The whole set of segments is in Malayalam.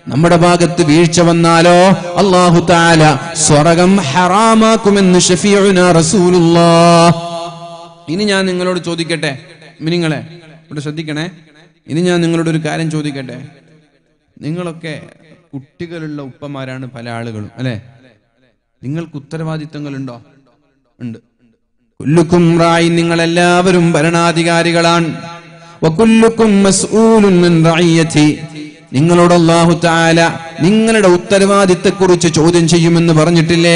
നമ്മുടെ ഭാഗത്ത് വീഴ്ച വന്നാലോ അള്ളാഹു താല സ്വർഗം ഹറാമാക്കുമെന്ന് ഷഫീഉന റസൂലുള്ളാ ഇനി ഞാൻ നിങ്ങളോട് ചോദിക്കട്ടെ നിങ്ങളെ ഇവിടെ ശ്രദ്ധിക്കണേ ഇനി ഞാൻ നിങ്ങളോട് ഒരു കാര്യം ചോദിക്കട്ടെ നിങ്ങളൊക്കെ കുട്ടികളുള്ള ഉപ്പമാരാണ് പല ആളുകളും അല്ലെ നിങ്ങൾക്ക് ഉത്തരവാദിത്തങ്ങളുണ്ടോ ഉണ്ട് കുല്ലുക്കും റായി നിങ്ങൾ എല്ലാവരും ഭരണാധികാരികളാണ് വകുല്ലുക്കും മസ്ഊലുൻ മിൻ റഇയ്യതി നിങ്ങളോട് അല്ലാഹു തആല നിങ്ങളുടെ ഉത്തരവാദിത്തത്തെക്കുറിച്ച് ചോദ്യം ചെയ്യുമെന്ന് പറഞ്ഞിട്ടില്ലേ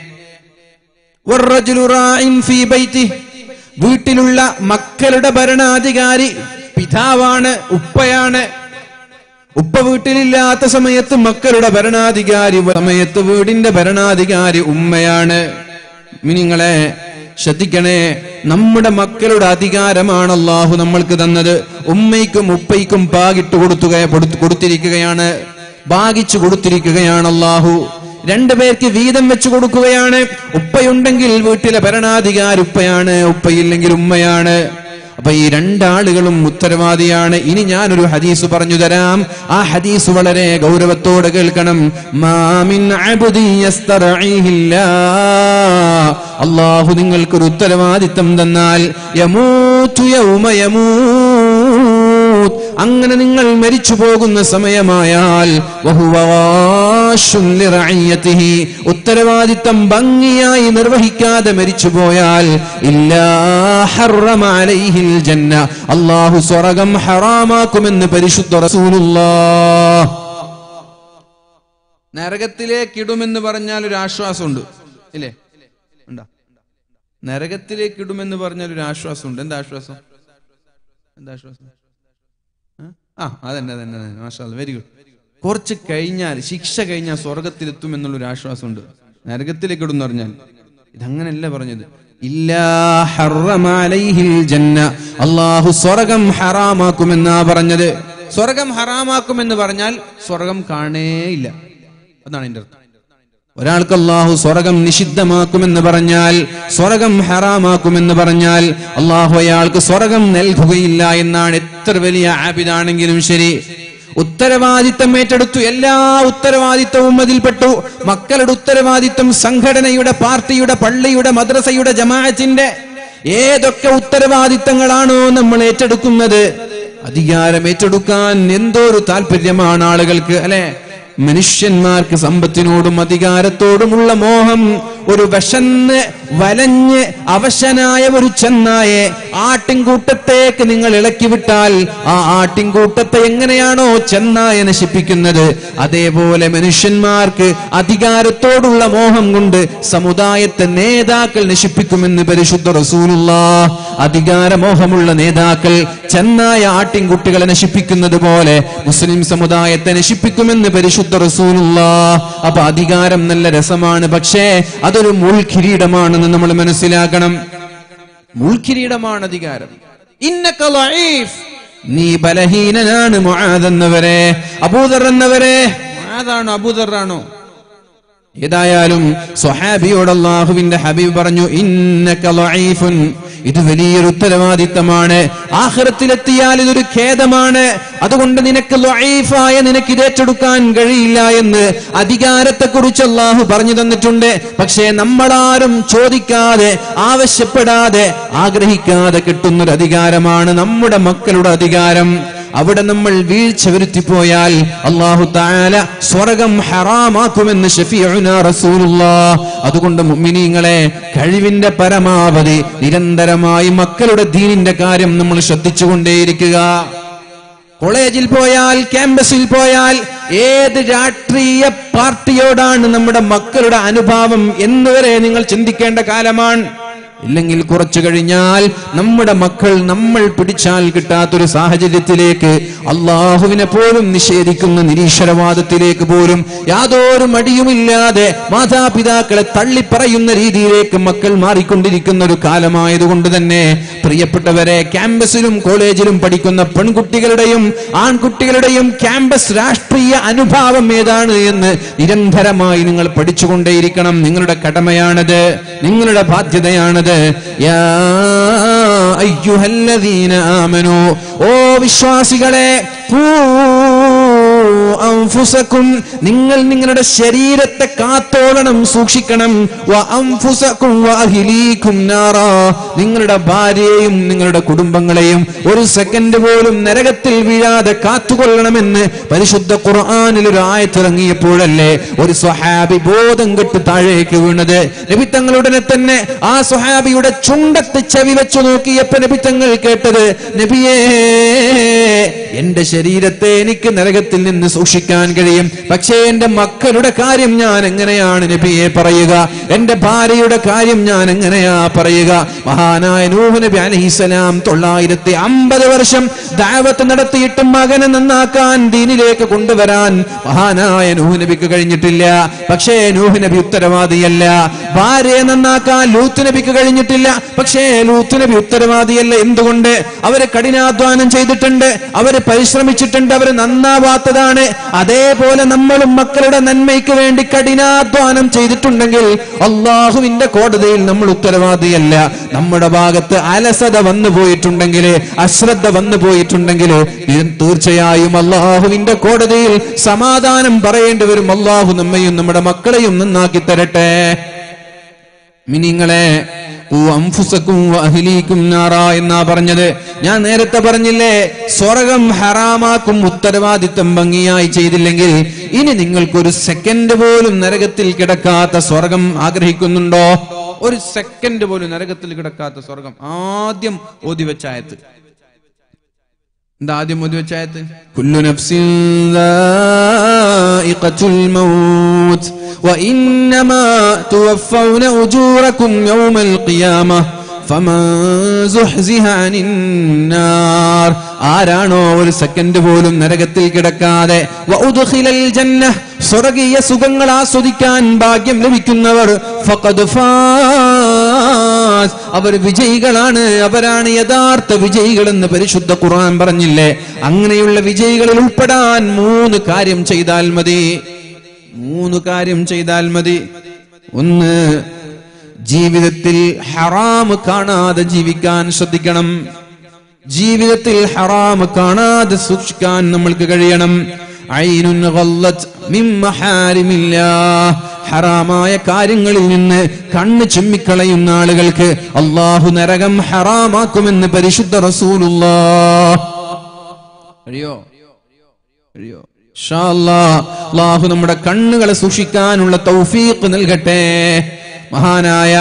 വറജുലു റാഇൻ ഫീ ബൈതി വീട്ടിലുള്ള മക്കളുടെ ഭരണാധികാരി പിതാവാണ് ഉപ്പയാണ് ഉപ്പ വീട്ടിലില്ലാത്ത സമയത്ത് മക്കളുടെ ഭരണാധികാരി സമയത്ത് വീടിന്റെ ഭരണാധികാരി ഉമ്മയാണ് നിങ്ങളെ ശ്രദ്ധിക്കണേ നമ്മുടെ മക്കളുടെ അധികാരമാണ് അള്ളാഹു നമ്മൾക്ക് തന്നത് ഉമ്മയ്ക്കും ഉപ്പയ്ക്കും പാകിട്ട് കൊടുത്തുക കൊടുത്തു- കൊടുത്തിരിക്കുകയാണ് ഭാഗിച്ചു കൊടുത്തിരിക്കുകയാണ് അള്ളാഹു രണ്ടുപേർക്ക് വീതം വെച്ചു കൊടുക്കുകയാണ് ഉപ്പയുണ്ടെങ്കിൽ വീട്ടിലെ ഭരണാധികാരി ഉപ്പയാണ് ഉപ്പയില്ലെങ്കിൽ ഉമ്മയാണ് അപ്പൊ ഈ രണ്ടാളുകളും ഉത്തരവാദിയാണ് ഇനി ഞാനൊരു ഹദീസ് പറഞ്ഞു തരാം ആ ഹദീസ് വളരെ ഗൗരവത്തോടെ കേൾക്കണം മാമിൻ അബ്ദി യസ്തറഈഹില്ലാ. അള്ളാഹു നിങ്ങൾക്കൊരു ഉത്തരവാദിത്തം തന്നാൽ യമൂതു യൗമ യമൂത്ത് അങ്ങനെ നിങ്ങൾ മരിച്ചു പോകുന്ന സമയമായാൽ വഹുവ വാശുൻ ലിറഇയ്യതിഹി. ഉത്തരവാദിത്തം ഭംഗിയായി നിർവഹിക്കാതെ മരിച്ചുപോയാൽ ഇല്ലാ ഹറമ അലൈഹിൽ ജന്ന അള്ളാഹു സ്വർഗം ഹറാമാക്കുമെന്ന് പരിശുദ്ധ റസൂലുള്ളാഹ് നരകത്തിലേക്ക് ഇടുമെന്ന് പറഞ്ഞാൽ ഒരു ആശ്വാസമുണ്ട് ഇല്ലേ ഉണ്ടോ നരകത്തിലേക്ക് ഇടുമെന്ന് പറഞ്ഞാൽ ഒരു ആശ്വാസമുണ്ട് എന്താ ആശ്വാസം എന്താ ആശ്വാസം ആ? ആ അതന്നെ അതന്നെ അതന്നെ മാഷാ വെരി ഗുഡ് കുറച്ച് കഴിഞ്ഞാൽ ശിക്ഷ കഴിഞ്ഞാൽ സ്വർഗത്തിലെത്തും എന്നുള്ളൊരു ആശ്വാസമുണ്ട് നരകത്തിലേക്ക് ഇടും എന്ന് പറഞ്ഞാൽ ഇതങ്ങനല്ല പറഞ്ഞത് ഇല്ലാ ഹറമ അലൈഹിൽ ജന്ന അള്ളാഹു സ്വർഗം ഹറാമാക്കുമെന്നാ പറഞ്ഞത് സ്വർഗം ഹറാമാക്കുമെന്ന് പറഞ്ഞാൽ സ്വർഗം കാണേയില്ല അതാണ് എന്റെ അർത്ഥം ഒരാൾക്ക് അള്ളാഹു സ്വർഗം നിഷിദ്ധമാക്കുമെന്ന് പറഞ്ഞാൽ സ്വർഗം ഹറാമാക്കുമെന്ന് പറഞ്ഞാൽ അള്ളാഹു അയാൾക്ക് സ്വർഗം നൽകുകയില്ല എന്നാണ് എത്ര വലിയ ആബിദാണെങ്കിലും ശരി ഉത്തരവാദിത്തം ഏറ്റെടുത്തു എല്ലാ ഉത്തരവാദിത്തവും അതിൽപ്പെട്ടു മക്കളുടെ ഉത്തരവാദിത്തം സംഘടനയുടെ പാർട്ടിയുടെ പള്ളിയുടെ മദ്രസയുടെ ജമാഅത്തിന്റെ ഏതൊക്കെ ഉത്തരവാദിത്തങ്ങളാണോ നമ്മൾ ഏറ്റെടുക്കുന്നത് അധികാരം ഏറ്റെടുക്കാൻ എന്തോ ഒരു താല്പര്യമാണ് ആളുകൾക്ക് അല്ലെ മനുഷ്യന്മാർക്ക് സമ്പത്തിനോടും അധികാരത്തോടുമുള്ള മോഹം ഒരു വിശന്ന് വലഞ്ഞ് അവശനായ ഒരു ചെന്നായെ ആട്ടിൻകൂട്ടത്തേക്ക് നിങ്ങൾ ഇളക്കി വിട്ടാൽ ആ ആട്ടിൻകൂട്ടത്തെ എങ്ങനെയാണോ ചെന്നായ നശിപ്പിക്കുന്നത് അതേപോലെ മനുഷ്യന്മാർക്ക് അധികാരത്തോടുള്ള മോഹം കൊണ്ട് സമുദായത്തെ നേതാക്കൾ നശിപ്പിക്കുമെന്ന് പരിശുദ്ധ റസൂലുള്ള അധികാരമോഹമുള്ള നേതാക്കൾ ചെന്നായ ആട്ടിൻകുട്ടികളെ നശിപ്പിക്കുന്നത് പോലെ മുസ്ലിം സമുദായത്തെ നശിപ്പിക്കുമെന്ന് പരിശുദ്ധ റസൂലുള്ള അപ്പൊ അധികാരം നല്ല രസമാണ് പക്ഷേ അതൊരു മുൾക്കിരീടമാണെന്ന് നമ്മൾ മനസ്സിലാക്കണം മുൾക്കിരീടമാണ് അധികാരം ഇന്നക ലഈഫ്. നീ ബലഹീനനാണ് മുആദ് എന്നവരെ അബൂദർ എന്നവരെ മുആദാണോ അബൂദറാണോ ഏതായാലും സ്വഹാബിയോട് അള്ളാഹുവിന്റെ ഹബീബ് പറഞ്ഞു ഇന്നക ലഈഫുൻ ഇത് വലിയൊരു ഉത്തരവാദിത്തമാണ് ആഖിറത്തിലെത്തിയാൽ ഇതൊരു ഖേദമാണ് അതുകൊണ്ട് നിനക്ക് ലഈഫായ നിനക്ക് ഇത് ഏറ്റെടുക്കാൻ കഴിയില്ല എന്ന് അധികാരത്തെക്കുറിച്ച് അള്ളാഹു പറഞ്ഞു തന്നിട്ടുണ്ട് പക്ഷേ നമ്മളാരും ചോദിക്കാതെ ആവശ്യപ്പെടാതെ ആഗ്രഹിക്കാതെ കിട്ടുന്നൊരു അധികാരമാണ് നമ്മുടെ മക്കളുടെ അധികാരം അവിടെ നമ്മൾ വീഴ്ച വരുത്തിപ്പോയാൽ അള്ളാഹു താല സ്വർഗം ഹറാമാക്കുമെന്ന് ഷഫീഉന റസൂലുള്ളാ അതുകൊണ്ട് മുഅ്മിനീങ്ങളെ കഴിവിന്റെ പരമാവധി നിരന്തരമായി മക്കളുടെ ദീനിന്റെ കാര്യം നമ്മൾ ശ്രദ്ധിച്ചുകൊണ്ടേയിരിക്കുക കോളേജിൽ പോയാൽ ക്യാമ്പസിൽ പോയാൽ ഏത് രാഷ്ട്രീയ പാർട്ടിയോടാണ് നമ്മുടെ മക്കളുടെ അനുഭാവം എന്നുവരെ നിങ്ങൾ ചിന്തിക്കേണ്ട കാലമാണ് ഇല്ലെങ്കിൽ കുറച്ചു കഴിഞ്ഞാൽ നമ്മുടെ മക്കൾ നമ്മൾ പിടിച്ചാൽ കിട്ടാത്തൊരു സാഹചര്യത്തിലേക്ക് അള്ളാഹുവിനെ പോലും നിഷേധിക്കുന്ന നിരീശ്വരവാദത്തിലേക്ക് പോലും യാതൊരു മടിയുമില്ലാതെ മാതാപിതാക്കളെ തള്ളിപ്പറയുന്ന രീതിയിലേക്ക് മക്കൾ മാറിക്കൊണ്ടിരിക്കുന്ന ഒരു കാലമായതുകൊണ്ട് തന്നെ പ്രിയപ്പെട്ടവരെ ക്യാമ്പസിലും കോളേജിലും പഠിക്കുന്ന പെൺകുട്ടികളുടെയും ആൺകുട്ടികളുടെയും ക്യാമ്പസ് രാഷ്ട്രീയ അനുഭാവം ഏതാണ് എന്ന് നിരന്തരമായി നിങ്ങൾ പഠിച്ചുകൊണ്ടേയിരിക്കണം നിങ്ങളുടെ കടമയാണത് നിങ്ങളുടെ ബാധ്യതയാണത് യാ അയ്യുഹല്ലദീന ആമനു ഓ വിശ്വാസികളെ ഖൂ അൻഫുസക്കും നിങ്ങൾ നിങ്ങളുടെ ശരീരത്തെ കാത്തോളണം സൂക്ഷിക്കണം വ അൻഫുസക്കും വ അഹ്ലീക്കും നാറാ നിങ്ങളുടെ ഭാര്യയെയും നിങ്ങളുടെ കുടുംബങ്ങളെയും ഒരു സെക്കൻഡ് പോലും നരകത്തിൽ വീഴാതെ കാത്തുകൊള്ളണമെന്ന് പരിശുദ്ധ ഖുർആനിൽ ഒരു ആയത്തിറങ്ങിയപ്പോഴല്ലേ ഒരു സ്വഹാബി ബോധം കെട്ട് താഴേക്ക് വീണത് നബി തങ്ങൾ ഉടനെ തന്നെ ആ സ്വഹാബിയുടെ ചുണ്ടത്ത് ചെവി വെച്ചു നോക്കിയപ്പോ നബി തങ്ങൾ കേട്ടത് നബിയേ എന്റെ ശരീരത്തെ എനിക്ക് നരകത്തിൽ നിന്ന് സൂക്ഷിക്കാൻ കഴിയും പക്ഷേ എന്റെ മക്കളുടെ കാര്യം ഞാൻ എങ്ങനെയാണ് നബിയെ പറയുക എന്റെ ഭാര്യയുടെ കാര്യം ഞാൻ എങ്ങനെയാ പറയുക മഹാനായ നൂഹ് നബി അലഹിസലാം തൊള്ളായിരത്തി അമ്പത് വർഷം ദാവത്ത് നടത്തിയിട്ട് മകനെ നന്നാക്കാൻ ദീനിലേക്ക് കൊണ്ടുവരാൻ മഹാനായ നൂഹ് നബിക്ക് കഴിഞ്ഞിട്ടില്ല പക്ഷേ നൂഹ് നബി ഉത്തരവാദിയല്ല ഭാര്യയെ നന്നാക്കാൻ ലൂത്ത് നബിക്ക് കഴിഞ്ഞിട്ടില്ല പക്ഷേ ലൂത്ത് നബി ഉത്തരവാദിയല്ല എന്തുകൊണ്ട് അവര് കഠിനാധ്വാനം ചെയ്തിട്ടുണ്ട് അവര് പരിശ്രമിച്ചിട്ടുണ്ട് അവര് നന്നാവാത്തതാണ് അതേപോലെ നമ്മളും മക്കളുടെ നന്മയ്ക്ക് വേണ്ടി കഠിനാധ്വാനം ചെയ്തിട്ടുണ്ടെങ്കിൽ അള്ളാഹുവിന്റെ കോടതിയിൽ നമ്മൾ ഉത്തരവാദിയല്ല നമ്മുടെ ഭാഗത്ത് അലസത വന്നു പോയിട്ടുണ്ടെങ്കിൽ അശ്രദ്ധ വന്നു പോയിട്ടുണ്ടെങ്കിൽ തീർച്ചയായും അള്ളാഹുവിന്റെ കോടതിയിൽ സമാധാനം പറയേണ്ടി വരും അള്ളാഹു നമ്മയും നമ്മുടെ മക്കളെയും നന്നാക്കി തരട്ടെ മിനിങ്ങളെ അംഫുസക്കും അഹിലീക്കും നാറ എന്നാ പറഞ്ഞത് ഞാൻ നേരത്തെ പറഞ്ഞില്ലേ സ്വർഗം ഹറാമാക്കും ഉത്തരവാദിത്വം ഭംഗിയായി ചെയ്തില്ലെങ്കിൽ ഇനി നിങ്ങൾക്കൊരു സെക്കൻഡ് പോലും നരകത്തിൽ കിടക്കാത്ത സ്വർഗം ആഗ്രഹിക്കുന്നുണ്ടോ ഒരു സെക്കൻഡ് പോലും നരകത്തിൽ കിടക്കാത്ത സ്വർഗം ആദ്യം ഓതി വെച്ചായത്ത് എന്താ ആദ്യം ഓതി വെച്ചായത്ത് കുല്ലു നഫ്സിൻ ذائقة الموت وإنما توفون أجوركم يوم القيامة فمن زحزح عن النار ആരാണോ ഒരു സെക്കൻഡ് പോലും നരകത്തിൽ കിടക്കാതെ വഉദ്ഖിലൽ ജന്ന സ്വർഗീയ സുഖങ്ങൾ ആസ്വദിക്കാൻ ഭാഗ്യം ലഭിക്കുന്നവർ ഫഖദ് ഫാസ് അവർ വിജയികളാണ് അവരാണ് യഥാർത്ഥ വിജയികളെന്ന് പരിശുദ്ധ ഖുർആൻ പറഞ്ഞില്ലേ അങ്ങനെയുള്ള വിജയികളിൽ ഉൾപ്പെടാൻ മൂന്ന് കാര്യം ചെയ്താൽ മതി മൂന്ന് കാര്യം ചെയ്താൽ മതി ഒന്ന് ജീവിതത്തിൽ ഹറാം കാണാതെ ജീവിക്കാൻ ശ്രദ്ധിക്കണം ജീവിതത്തിൽ ഹറാം കാണാതെ സൂക്ഷിക്കാൻ നമ്മൾക്ക് കഴിയണം ഐനുൻ ഗല്ലത്ത് മിൻ മഹാരിമില്ലാഹ് ഹറാമായ കാര്യങ്ങളിൽ നിന്ന് കണ്ണ് ചിമ്മിക്കളയുന്ന ആളുകൾക്ക് അള്ളാഹു നരകം ഹറാമാക്കുമെന്ന് പരിശുദ്ധ റസൂലുള്ളാഹ് കഴിയോ കഴിയോ ഇൻഷാ അല്ലാഹ് അള്ളാഹു നമ്മുടെ കണ്ണുകളെ സൂക്ഷിക്കാനുള്ള തൗഫീഖ് നൽകട്ടെ മഹാനായ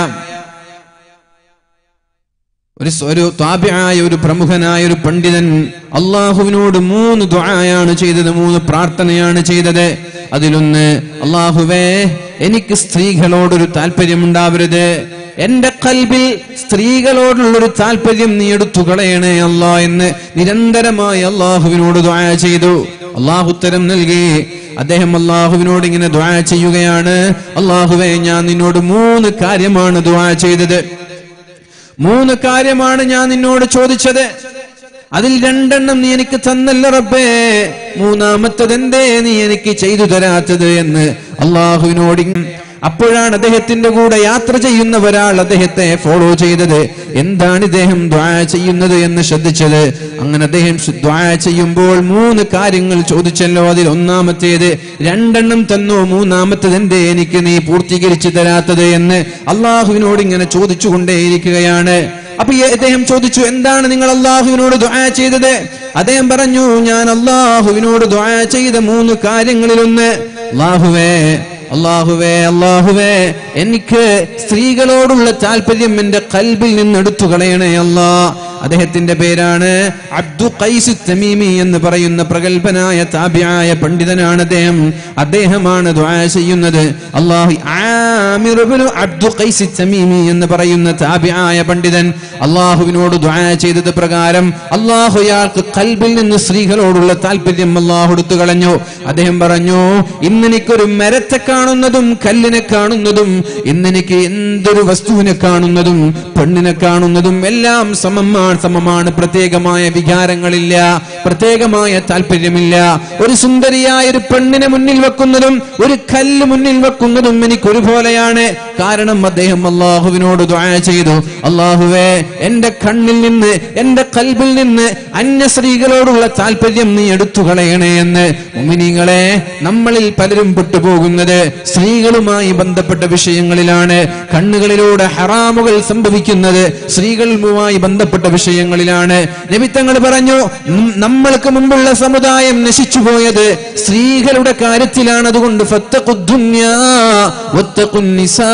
ഒരു സ് ഒരു താപ്യായ ഒരു പ്രമുഖനായ ഒരു പണ്ഡിതൻ അള്ളാഹുവിനോട് മൂന്ന് ദ്വായാണ് ചെയ്തത് മൂന്ന് പ്രാർത്ഥനയാണ് ചെയ്തത് അതിലൊന്ന് അള്ളാഹുവേ എനിക്ക് സ്ത്രീകളോടൊരു താല്പര്യമുണ്ടാവരുത് എന്റെ കൽബിൽ സ്ത്രീകളോടുള്ളൊരു താല്പര്യം നീ എടുത്തു കളയണേ അല്ലാ എന്ന് നിരന്തരമായി അള്ളാഹുവിനോട് ദ്വായ ചെയ്തു അള്ളാഹു ഉത്തരം നൽകി അദ്ദേഹം അള്ളാഹുവിനോട് ഇങ്ങനെ ദ്വായ ചെയ്യുകയാണ് അള്ളാഹുവേ ഞാൻ നിന്നോട് മൂന്ന് കാര്യമാണ് ദ്വായ ചെയ്തത് മൂന്ന് കാര്യമാണ് ഞാൻ നിന്നോട് ചോദിച്ചത് അതിൽ രണ്ടെണ്ണം നീ എനിക്ക് തന്നല്ല റബ്ബേ മൂന്നാമത്തത് എന്തേ നീ എനിക്ക് ചെയ്തു തരാത്തത് എന്ന് അള്ളാഹുവിനോട് ഇങ് അപ്പോഴാണ് അദ്ദേഹത്തിന്റെ കൂടെ യാത്ര ചെയ്യുന്ന ഒരാൾ അദ്ദേഹത്തെ ഫോളോ ചെയ്തത് എന്താണ് ഇദ്ദേഹം ദ്വായ ചെയ്യുന്നത് എന്ന് ശ്രദ്ധിച്ചത് അങ്ങനെ അദ്ദേഹം ദ്വായ ചെയ്യുമ്പോൾ മൂന്ന് കാര്യങ്ങൾ ചോദിച്ചല്ലോ അതിൽ ഒന്നാമത്തേത് രണ്ടെണ്ണം തന്നോ മൂന്നാമത്തേത് എന്തേ എനിക്ക് നീ പൂർത്തീകരിച്ചു തരാത്തത് എന്ന് അള്ളാഹുവിനോട് ഇങ്ങനെ ചോദിച്ചുകൊണ്ടേയിരിക്കുകയാണ് അപ്പൊ ഈ അദ്ദേഹം ചോദിച്ചു എന്താണ് നിങ്ങൾ അള്ളാഹുവിനോട് ദ്വായ ചെയ്തത് അദ്ദേഹം പറഞ്ഞു ഞാൻ അള്ളാഹുവിനോട് ദ്വായ ചെയ്ത മൂന്ന് കാര്യങ്ങളിലൊന്ന് അള്ളാഹുവേ അള്ളാഹുവേ അള്ളാഹുവേ എനിക്ക് സ്ത്രീകളോടുള്ള താല്പര്യം എന്റെ കൽബിൽ നിന്ന് എടുത്തു കളയണേ അല്ലാ അദ്ദേഹത്തിന്റെ പേരാണ് അബ്ദു ഖൈസ് തമീമി എന്ന് പറയുന്ന പ്രഗത്ഭനായ താബിയായ പണ്ഡിതനാണ് അദ്ദേഹം അദ്ദേഹമാണ് ദുആ ചെയ്യുന്നത് അള്ളാഹു ആമിർ ഇബ്നു അബ്ദു ഖൈസ് തമീമി എന്ന് പറയുന്ന താബിയായ പണ്ഡിതൻ അള്ളാഹുവിനോട് ദുആ ചെയ്തത് പ്രകാരം അള്ളാഹു അയാൾക്ക് കൽബിൽ നിന്ന് സ്ത്രീകളോടുള്ള താല്പര്യം അള്ളാഹു എടുത്തു കളഞ്ഞു അദ്ദേഹം പറഞ്ഞു ഇന്നെനിക്കൊരു മരത്തെ കാണുന്നതും കല്ലിനെ കാണുന്നതും ഇന്നെനിക്ക് എന്തൊരു വസ്തുവിനെ കാണുന്നതും പെണ്ണിനെ കാണുന്നതും എല്ലാം സമമാണ് സമമാണ് പ്രത്യേകമായ വികാരങ്ങളില്ല പ്രത്യേകമായ താല്പര്യമില്ല ഒരു സുന്ദരിയായ ഒരു പെണ്ണിനെ മുന്നിൽ വെക്കുന്നതും ഒരു കല്ല് മുന്നിൽ വെക്കുന്നതും എനിക്ക് ഒരുപോലെയാണ് കാരണം അദ്ദേഹം അള്ളാഹുവിനോട് ദുആ ചെയ്തു അള്ളാഹുവേ എന്റെ കണ്ണിൽ നിന്ന് എന്റെ കൽബിൽ നിന്ന് അന്യ സ്ത്രീകളോടുള്ള താല്പര്യം നീ എടുത്തു കളയണേ എന്ന് മുമിനിങ്ങളെ നമ്മളിൽ പലരും പെട്ടുപോകുന്നത് സ്ത്രീകളുമായി ബന്ധപ്പെട്ട വിഷയങ്ങളിലാണ് കണ്ണുകളിലൂടെ ഹറാമുകൾ സംഭവിക്കുന്നത് സ്ത്രീകളുമായി ബന്ധപ്പെട്ട വിഷയങ്ങളിലാണ് നബിത്തങ്ങൾ പറഞ്ഞു "നം- നമ്മൾക്ക് മുമ്പുള്ള സമുദായം നശിച്ചു പോയത് സ്ത്രീകളുടെ കാര്യത്തിലാണ് അതുകൊണ്ട് ഫത്തഖുദ്ദുന്യാ വത്തഖുന്നിസാ.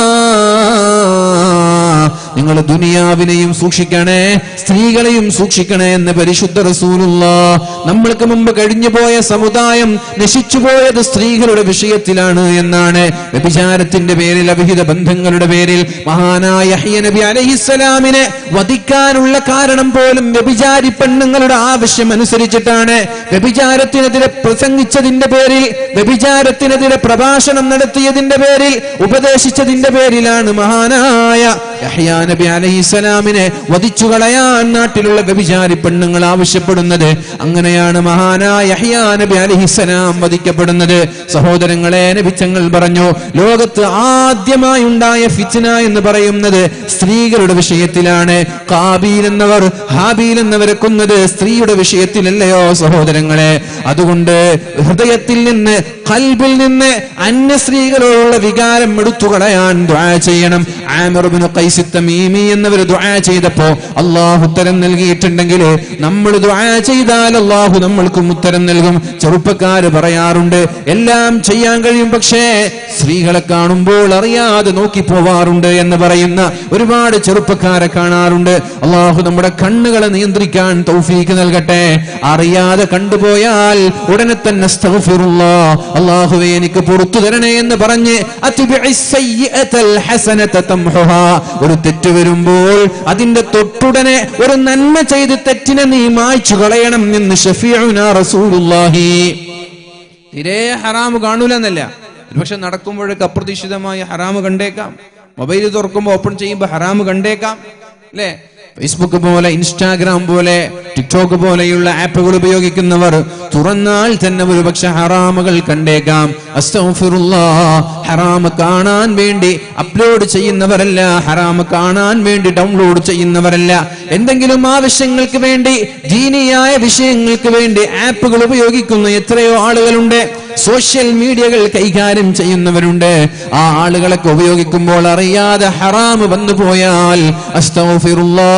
നിങ്ങൾ ദുനിയാവിനെയും സൂക്ഷിക്കണേ സ്ത്രീകളെയും സൂക്ഷിക്കണേ എന്ന് പരിശുദ്ധ റസൂലുള്ള നമ്മൾക്ക് മുമ്പ് കഴിഞ്ഞു പോയ സമുദായം നശിച്ചുപോയത് സ്ത്രീകളുടെ വിഷയത്തിലാണ് എന്നാണ് വ്യഭിചാരത്തിന്റെ പേരിൽ അവിഹിത ബന്ധങ്ങളുടെ പേരിൽ മഹാനായ യഹ്യ നബി അലഹിസ്സലാമിനെ വധിക്കാനുള്ള കാരണം പോലും വ്യഭിചാരി പെണ്ണുങ്ങളുടെ ആവശ്യം അനുസരിച്ചിട്ടാണ് വ്യഭിചാരത്തിനെതിരെ പ്രസംഗിച്ചതിന്റെ പേരിൽ വ്യഭിചാരത്തിനെതിരെ പ്രഭാഷണം നടത്തിയതിന്റെ പേരിൽ ഉപദേശിച്ചതിന്റെ പേരിലാണ് മഹാനായ യഹ്യാ നബി അലഹിസ്സലാമിനെ വധിച്ചു കളയാൻ നാട്ടിലുള്ള വ്യഭിചാരി പെണ്ണുങ്ങൾ ആവശ്യപ്പെടുന്നത് അങ്ങനെയാണ് മഹാനായ യഹ്യാ നബി അലഹിസ്സലാം വധിക്കപ്പെടുന്നത് സഹോദരങ്ങളെ നബിച്ചങ്ങൾ പറഞ്ഞു ലോകത്ത് ആദ്യമായി ഉണ്ടായ ഫിറ്റ്ന എന്ന് പറയുന്നത് സ്ത്രീകളുടെ വിഷയത്തിലാണ് കാബീൽ എന്നവർ ഹാബീൽ എന്നവരെ കൊന്നത് സ്ത്രീയുടെ വിഷയത്തിലല്ലയോ സഹോദരങ്ങളെ അതുകൊണ്ട് ഹൃദയത്തിൽ നിന്ന് കൽബിൽ നിന്ന് അന്യ സ്ത്രീകളോടുള്ള വികാരം എടുത്തു കളയാൻ ദുആ ചെയ്യണം ആമിർ ഇബ്നു ഖൈസ് തമീമി എന്നവർ ദുആ ചെയ്തപ്പോ അള്ളാഹു ഉത്തരം നൽകിയിട്ടുണ്ടെങ്കിൽ നമ്മൾ ദുആ ചെയ്താൽ അള്ളാഹു നമ്മൾക്കും ഉത്തരം നൽകും ചെറുപ്പക്കാര് പറയാറുണ്ട് എല്ലാം ചെയ്യാൻ കഴിയും പക്ഷേ സ്ത്രീകളെ കാണുമ്പോൾ അറിയാതെ നോക്കി പോവാറുണ്ട് എന്ന് പറയുന്ന ഒരുപാട് ചെറുപ്പക്കാരെ കാണാറുണ്ട് അള്ളാഹു നമ്മുടെ കണ്ണുകളെ നിയന്ത്രിക്കാൻ തൗഫീക്ക് നൽകട്ടെ അറിയാതെ കണ്ടുപോയാൽ ഉടനെ തന്നെ അസ്തഗ്ഫിറുല്ലാ. അള്ളാഹുവേ എനിക്ക് പുറത്തു തരണേ എന്ന് പറഞ്ഞ് അത്ബിഇ സയ്യിഅത്തൽ ഹസനത തംഹുഹാ. ഒരു തെറ്റ് വരുമ്പോൾ അതിന്റെ തൊട്ടുടനെ ഒരു നന്മ ചെയ്ത് തെറ്റിനെ നീ മായ്ച്ചു കളയണം എന്ന് ഷഫീഉനാ റസൂലുള്ളാഹി തീരെ ഹറാമ് കാണൂല എന്നല്ല ഒരുപക്ഷെ നടക്കുമ്പോഴൊക്കെ അപ്രതീക്ഷിതമായി ഹറാമ് കണ്ടേക്കാം മൊബൈൽ തുറക്കുമ്പോൾ ഓപ്പൺ ചെയ്യുമ്പോൾ ഹറാമ് കണ്ടേക്കാം അല്ലേ ഫേസ്ബുക്ക് പോലെ ഇൻസ്റ്റാഗ്രാം പോലെ ടിക്ടോക്ക് പോലെയുള്ള ആപ്പുകൾ ഉപയോഗിക്കുന്നവർ തുറന്നാൽ തന്നെ ഒരുപക്ഷെ ഹറാമുകൾ കണ്ടേക്കാം അസ്തഗ്ഫിറുല്ലാ. ഹറാമ് കാണാൻ വേണ്ടി അപ്ലോഡ് ചെയ്യുന്നവരല്ല ഹറാമ് കാണാൻ വേണ്ടി ഡൗൺലോഡ് ചെയ്യുന്നവരല്ല എന്തെങ്കിലും ആവശ്യങ്ങൾക്ക് വേണ്ടി ദീനിയായ വിഷയങ്ങൾക്ക് വേണ്ടി ആപ്പുകൾ ഉപയോഗിക്കുന്ന എത്രയോ ആളുകളുണ്ട് സോഷ്യൽ മീഡിയകൾ കൈകാര്യം ചെയ്യുന്നവരുണ്ട് ആ ആളുകളൊക്കെ ഉപയോഗിക്കുമ്പോൾ അറിയാതെ ഹറാമ് വന്നു പോയാൽ അസ്തഗ്ഫിറുല്ലാ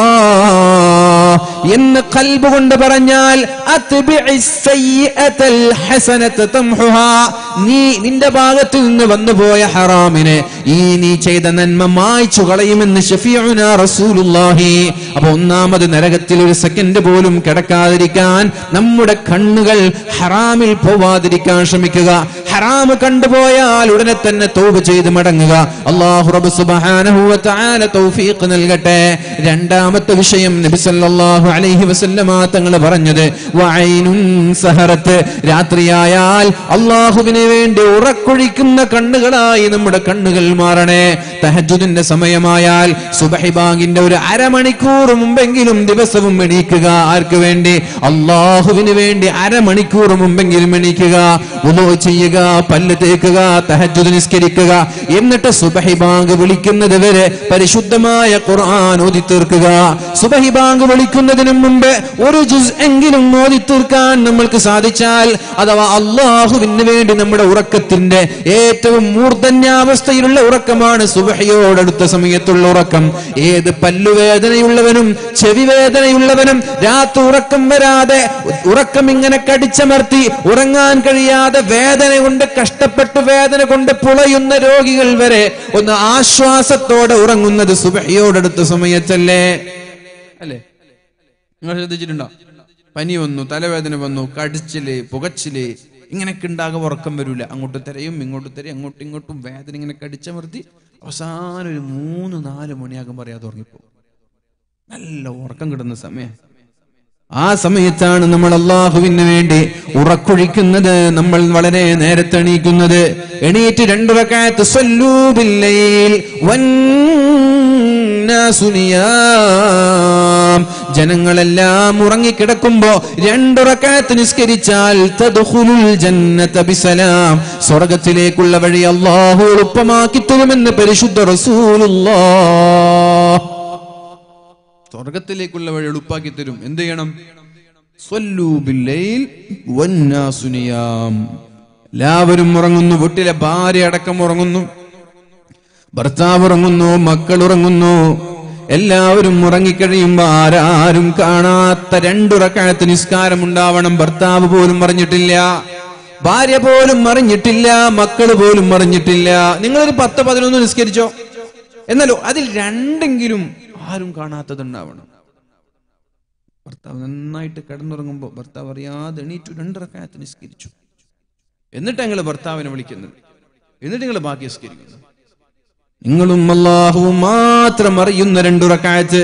എന്ന് കൽബ് കൊണ്ട് പറഞ്ഞാൽ അത്ബിഇ സയ്യിഅത്തൽ ഹസനത തംഹുഹാ. നീ നിന്റെ ഭാഗത്ത് നിന്ന് വന്നുപോയ ഹറാമിനെ ഈ നീ ചെയ്ത നന്മ മായ്ച്ചു കളയുമെന്ന് ഷഫീഉനാ റസൂലുള്ളാഹി അപ്പൊ ഒന്നാമത് നരകത്തിൽ ഒരു സെക്കൻഡ് പോലും കിടക്കാതിരിക്കാൻ നമ്മുടെ കണ്ണുകൾ ഹറാമിൽ പോവാതിരിക്കാൻ ശ്രമിക്കുക ഹറാമ് കണ്ടുപോയാൽ ഉടനെ തന്നെ തോപ് ചെയ്ത് മടങ്ങുക അള്ളാഹു റബ്ബ് സുബ്ഹാനഹു വ തആല തൗഫീഖ് നൽകട്ടെ രണ്ടാമത്തെ വിഷയം നബി സല്ലല്ലാഹു അലൈഹി വസല്ലമ തങ്ങൾ പറഞ്ഞത് വഅൈനുൻ സഹറത്ത് രാത്രിയായാൽ അള്ളാഹുവിന് വേണ്ടി ഉറക്കൊഴിക്കുന്ന കണ്ണുകളായി നമ്മുടെ കണ്ണുകൾ മാറണേ തഹജ്ജുദിന്റെ സമയമായാൽ സുബഹി ബാങ്കിന്റെ ഒരു അരമണിക്കൂർ മുമ്പെങ്കിലും ദിവസവും എണീക്കുക ആർക്ക് വേണ്ടി അള്ളാഹുവിന് വേണ്ടി അരമണിക്കൂർ മുമ്പെങ്കിലും എണീക്കുക ഉദോ ചെയ്യുക പല്ല് തേക്കുക തഹജ്ജുദ് നിസ്കരിക്കുക എന്നിട്ട് സുബഹി ബാങ്ക് വിളിക്കുന്നത് വരെ പരിശുദ്ധമായ ഖുർആൻ ഓതി തീർക്കുക സുബഹി ബാങ്ക് വിളിക്കുന്നതിന് മുമ്പ് ഒരു ജുസ് എങ്കിലും ഓതി തീർക്കാൻ നമ്മൾക്ക് സാധിച്ചാൽ അഥവാ അള്ളാഹുവിന് വേണ്ടി നമ്മുടെ ഉറക്കത്തിന്റെ ഏറ്റവും മൂർധന്യാവസ്ഥയിലുള്ള ഉറക്കമാണ് സുബഹയോടടുത്ത സമയത്തുള്ള ഉറക്കം ഏത് പല്ലുവേദനയുള്ളവനും ചെവി വേദനയുള്ളവനും രാത്രി ഉറക്കം വരാതെ ഉറക്കം ഇങ്ങനെ കടിച്ചമർത്തി ഉറങ്ങാൻ കഴിയാതെ വേദന കൊണ്ട് കഷ്ടപ്പെട്ട് വേദന കൊണ്ട് പുളയുന്ന രോഗികൾ വരെ ഒന്ന് ആശ്വാസത്തോടെ ഉറങ്ങുന്നത് സുബഹയോടടുത്ത സമയത്തല്ലേ അല്ലേ നിങ്ങൾ ശ്രദ്ധിച്ചിട്ടുണ്ടോ പനി വന്നു തലവേദന വന്നു കടിച്ചില് പുകച്ചില് ഇങ്ങനെയൊക്കെ ഉണ്ടാകും ഉറക്കം വരൂല അങ്ങോട്ട് തിരയും ഇങ്ങോട്ട് തിരയും അങ്ങോട്ടും ഇങ്ങോട്ടും വേദന ഇങ്ങനെ കടിച്ചമർത്തി അവസാനം ഒരു മൂന്ന് നാല് മണിയാകുമ്പോൾ അറിയാതെ ഉറങ്ങിപ്പോ നല്ല ഉറക്കം കിട്ടുന്ന സമയം ആ സമയത്താണ് നമ്മൾ അള്ളാഹുവിന് വേണ്ടി ഉറക്കൊഴിക്കുന്നത് നമ്മൾ വളരെ നേരത്തെ എണീക്കുന്നത് എണീറ്റ് രണ്ടുറക്കായത്ത് ജനങ്ങളെല്ലാം ഉറങ്ങിക്കിടക്കുമ്പോ രണ്ടുറക്കായത്ത് നിസ്കരിച്ചാൽ തദ്ഖുലുൽ ജന്നത ബിസലാം സ്വർഗത്തിലേക്കുള്ള വഴി അള്ളാഹു എളുപ്പമാക്കി തരുമെന്ന് പരിശുദ്ധ റസൂലുള്ളാഹ് സ്വർഗത്തിലേക്കുള്ള വഴി എളുപ്പാക്കി തരും എന്ത് ചെയ്യണം സ്വല്ലൂ ബില്ലൈൽ വന്നാസു നിയാം. എല്ലാവരും ഉറങ്ങുന്നു വീട്ടിലെ ഭാര്യ അടക്കം ഉറങ്ങുന്നു ഭർത്താവ് ഉറങ്ങുന്നു മക്കൾ ഉറങ്ങുന്നു എല്ലാവരും ഉറങ്ങിക്കഴിയുമ്പോ ആരാരും കാണാത്ത രണ്ടുറക്കാലത്ത് നിസ്കാരം ഉണ്ടാവണം ഭർത്താവ് പോലും അറിഞ്ഞിട്ടില്ല ഭാര്യ പോലും അറിഞ്ഞിട്ടില്ല മക്കള് പോലും അറിഞ്ഞിട്ടില്ല നിങ്ങളൊരു പത്ത് പതിനൊന്ന് നിസ്കരിച്ചോ എന്നാലോ അതിൽ രണ്ടെങ്കിലും ആരും കാണാത്തതുണ്ടാവണം ഭർത്താവ് നന്നായിട്ട് കിടന്നുറങ്ങുമ്പോൾ ഭർത്താവ് അറിയാതെ എണീറ്റു രണ്ടിറക്കായത്ത് നിസ്കരിച്ചു എന്നിട്ട് ഞങ്ങൾ ഭർത്താവിനെ വിളിക്കുന്നത് എന്നിട്ട് നിങ്ങൾ ബാക്കി നിസ്കരിക്കുന്നു നിങ്ങളും അള്ളാഹുവും മാത്രം അറിയുന്ന രണ്ടുറക്കായത്ത്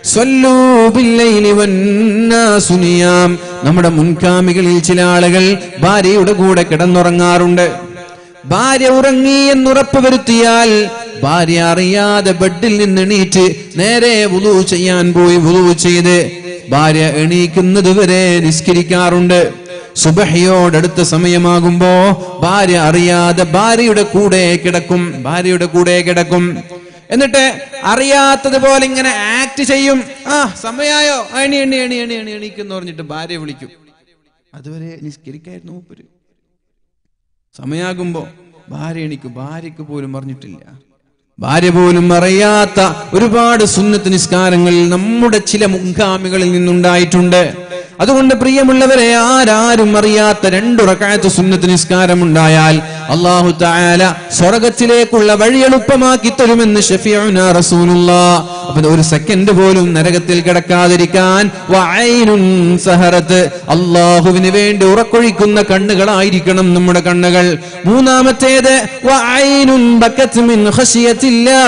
സുനിയാം നമ്മുടെ മുൻകാമികളിൽ ചില ആളുകൾ ഭാര്യയുടെ കൂടെ കിടന്നുറങ്ങാറുണ്ട് ഭാര്യ ഉറങ്ങി എന്നുറപ്പ് വരുത്തിയാൽ ഭാര്യ അറിയാതെ ബെഡിൽ നിന്ന് എണീറ്റ് നേരെ വുളു ചെയ്യാൻ പോയി വുളു ചെയ്ത് ഭാര്യ എണീക്കുന്നത് വരെ നിസ്കരിക്കാറുണ്ട് സുബഹയോടടുത്ത സമയമാകുമ്പോ ഭാര്യ അറിയാതെ ഭാര്യയുടെ കൂടെ കിടക്കും ഭാര്യയുടെ കൂടെ കിടക്കും എന്നിട്ട് അറിയാത്തതുപോലെ ഇങ്ങനെ ആക്ട് ചെയ്യും ആ സമയായോ എണി എണി എണി എണി എണി എണീക്കെന്ന് പറഞ്ഞിട്ട് ഭാര്യ വിളിക്കും അതുവരെ നിസ്കരിക്കായിരുന്നു മൂപ്പര് സമയാകുമ്പോ ഭാര്യ എണിക്കും ഭാര്യക്ക് പോലും അറിഞ്ഞിട്ടില്ല ഭാര്യ പോലും അറിയാത്ത ഒരുപാട് സുന്നത്ത് നിസ്കാരങ്ങൾ നമ്മുടെ ചില മുൻഗാമികളിൽ നിന്നുണ്ടായിട്ടുണ്ട് അതുകൊണ്ട് പ്രിയമുള്ളവരെ ആരാരും അറിയാത്ത രണ്ടുറക്കായത്ത് സുന്നത്ത് നിസ്കാരം ഉണ്ടായാൽ അള്ളാഹു തായാല സ്വർഗത്തിലേക്കുള്ള വഴി എളുപ്പമാക്കി തരുമെന്ന് ഷഫിയുന റസൂലുള്ള അപ്പൊ ഒരു സെക്കൻഡ് പോലും നരകത്തിൽ കിടക്കാതിരിക്കാൻ വഅൈനുൻ സഹറത്ത് അള്ളാഹുവിന് വേണ്ടി ഉറക്കൊഴിക്കുന്ന കണ്ണുകളായിരിക്കണം നമ്മുടെ കണ്ണുകൾ മൂന്നാമത്തേത് വഅൈനുൻ ബക്കത്ത് മിൻ ഖശിയത്തില്ലാ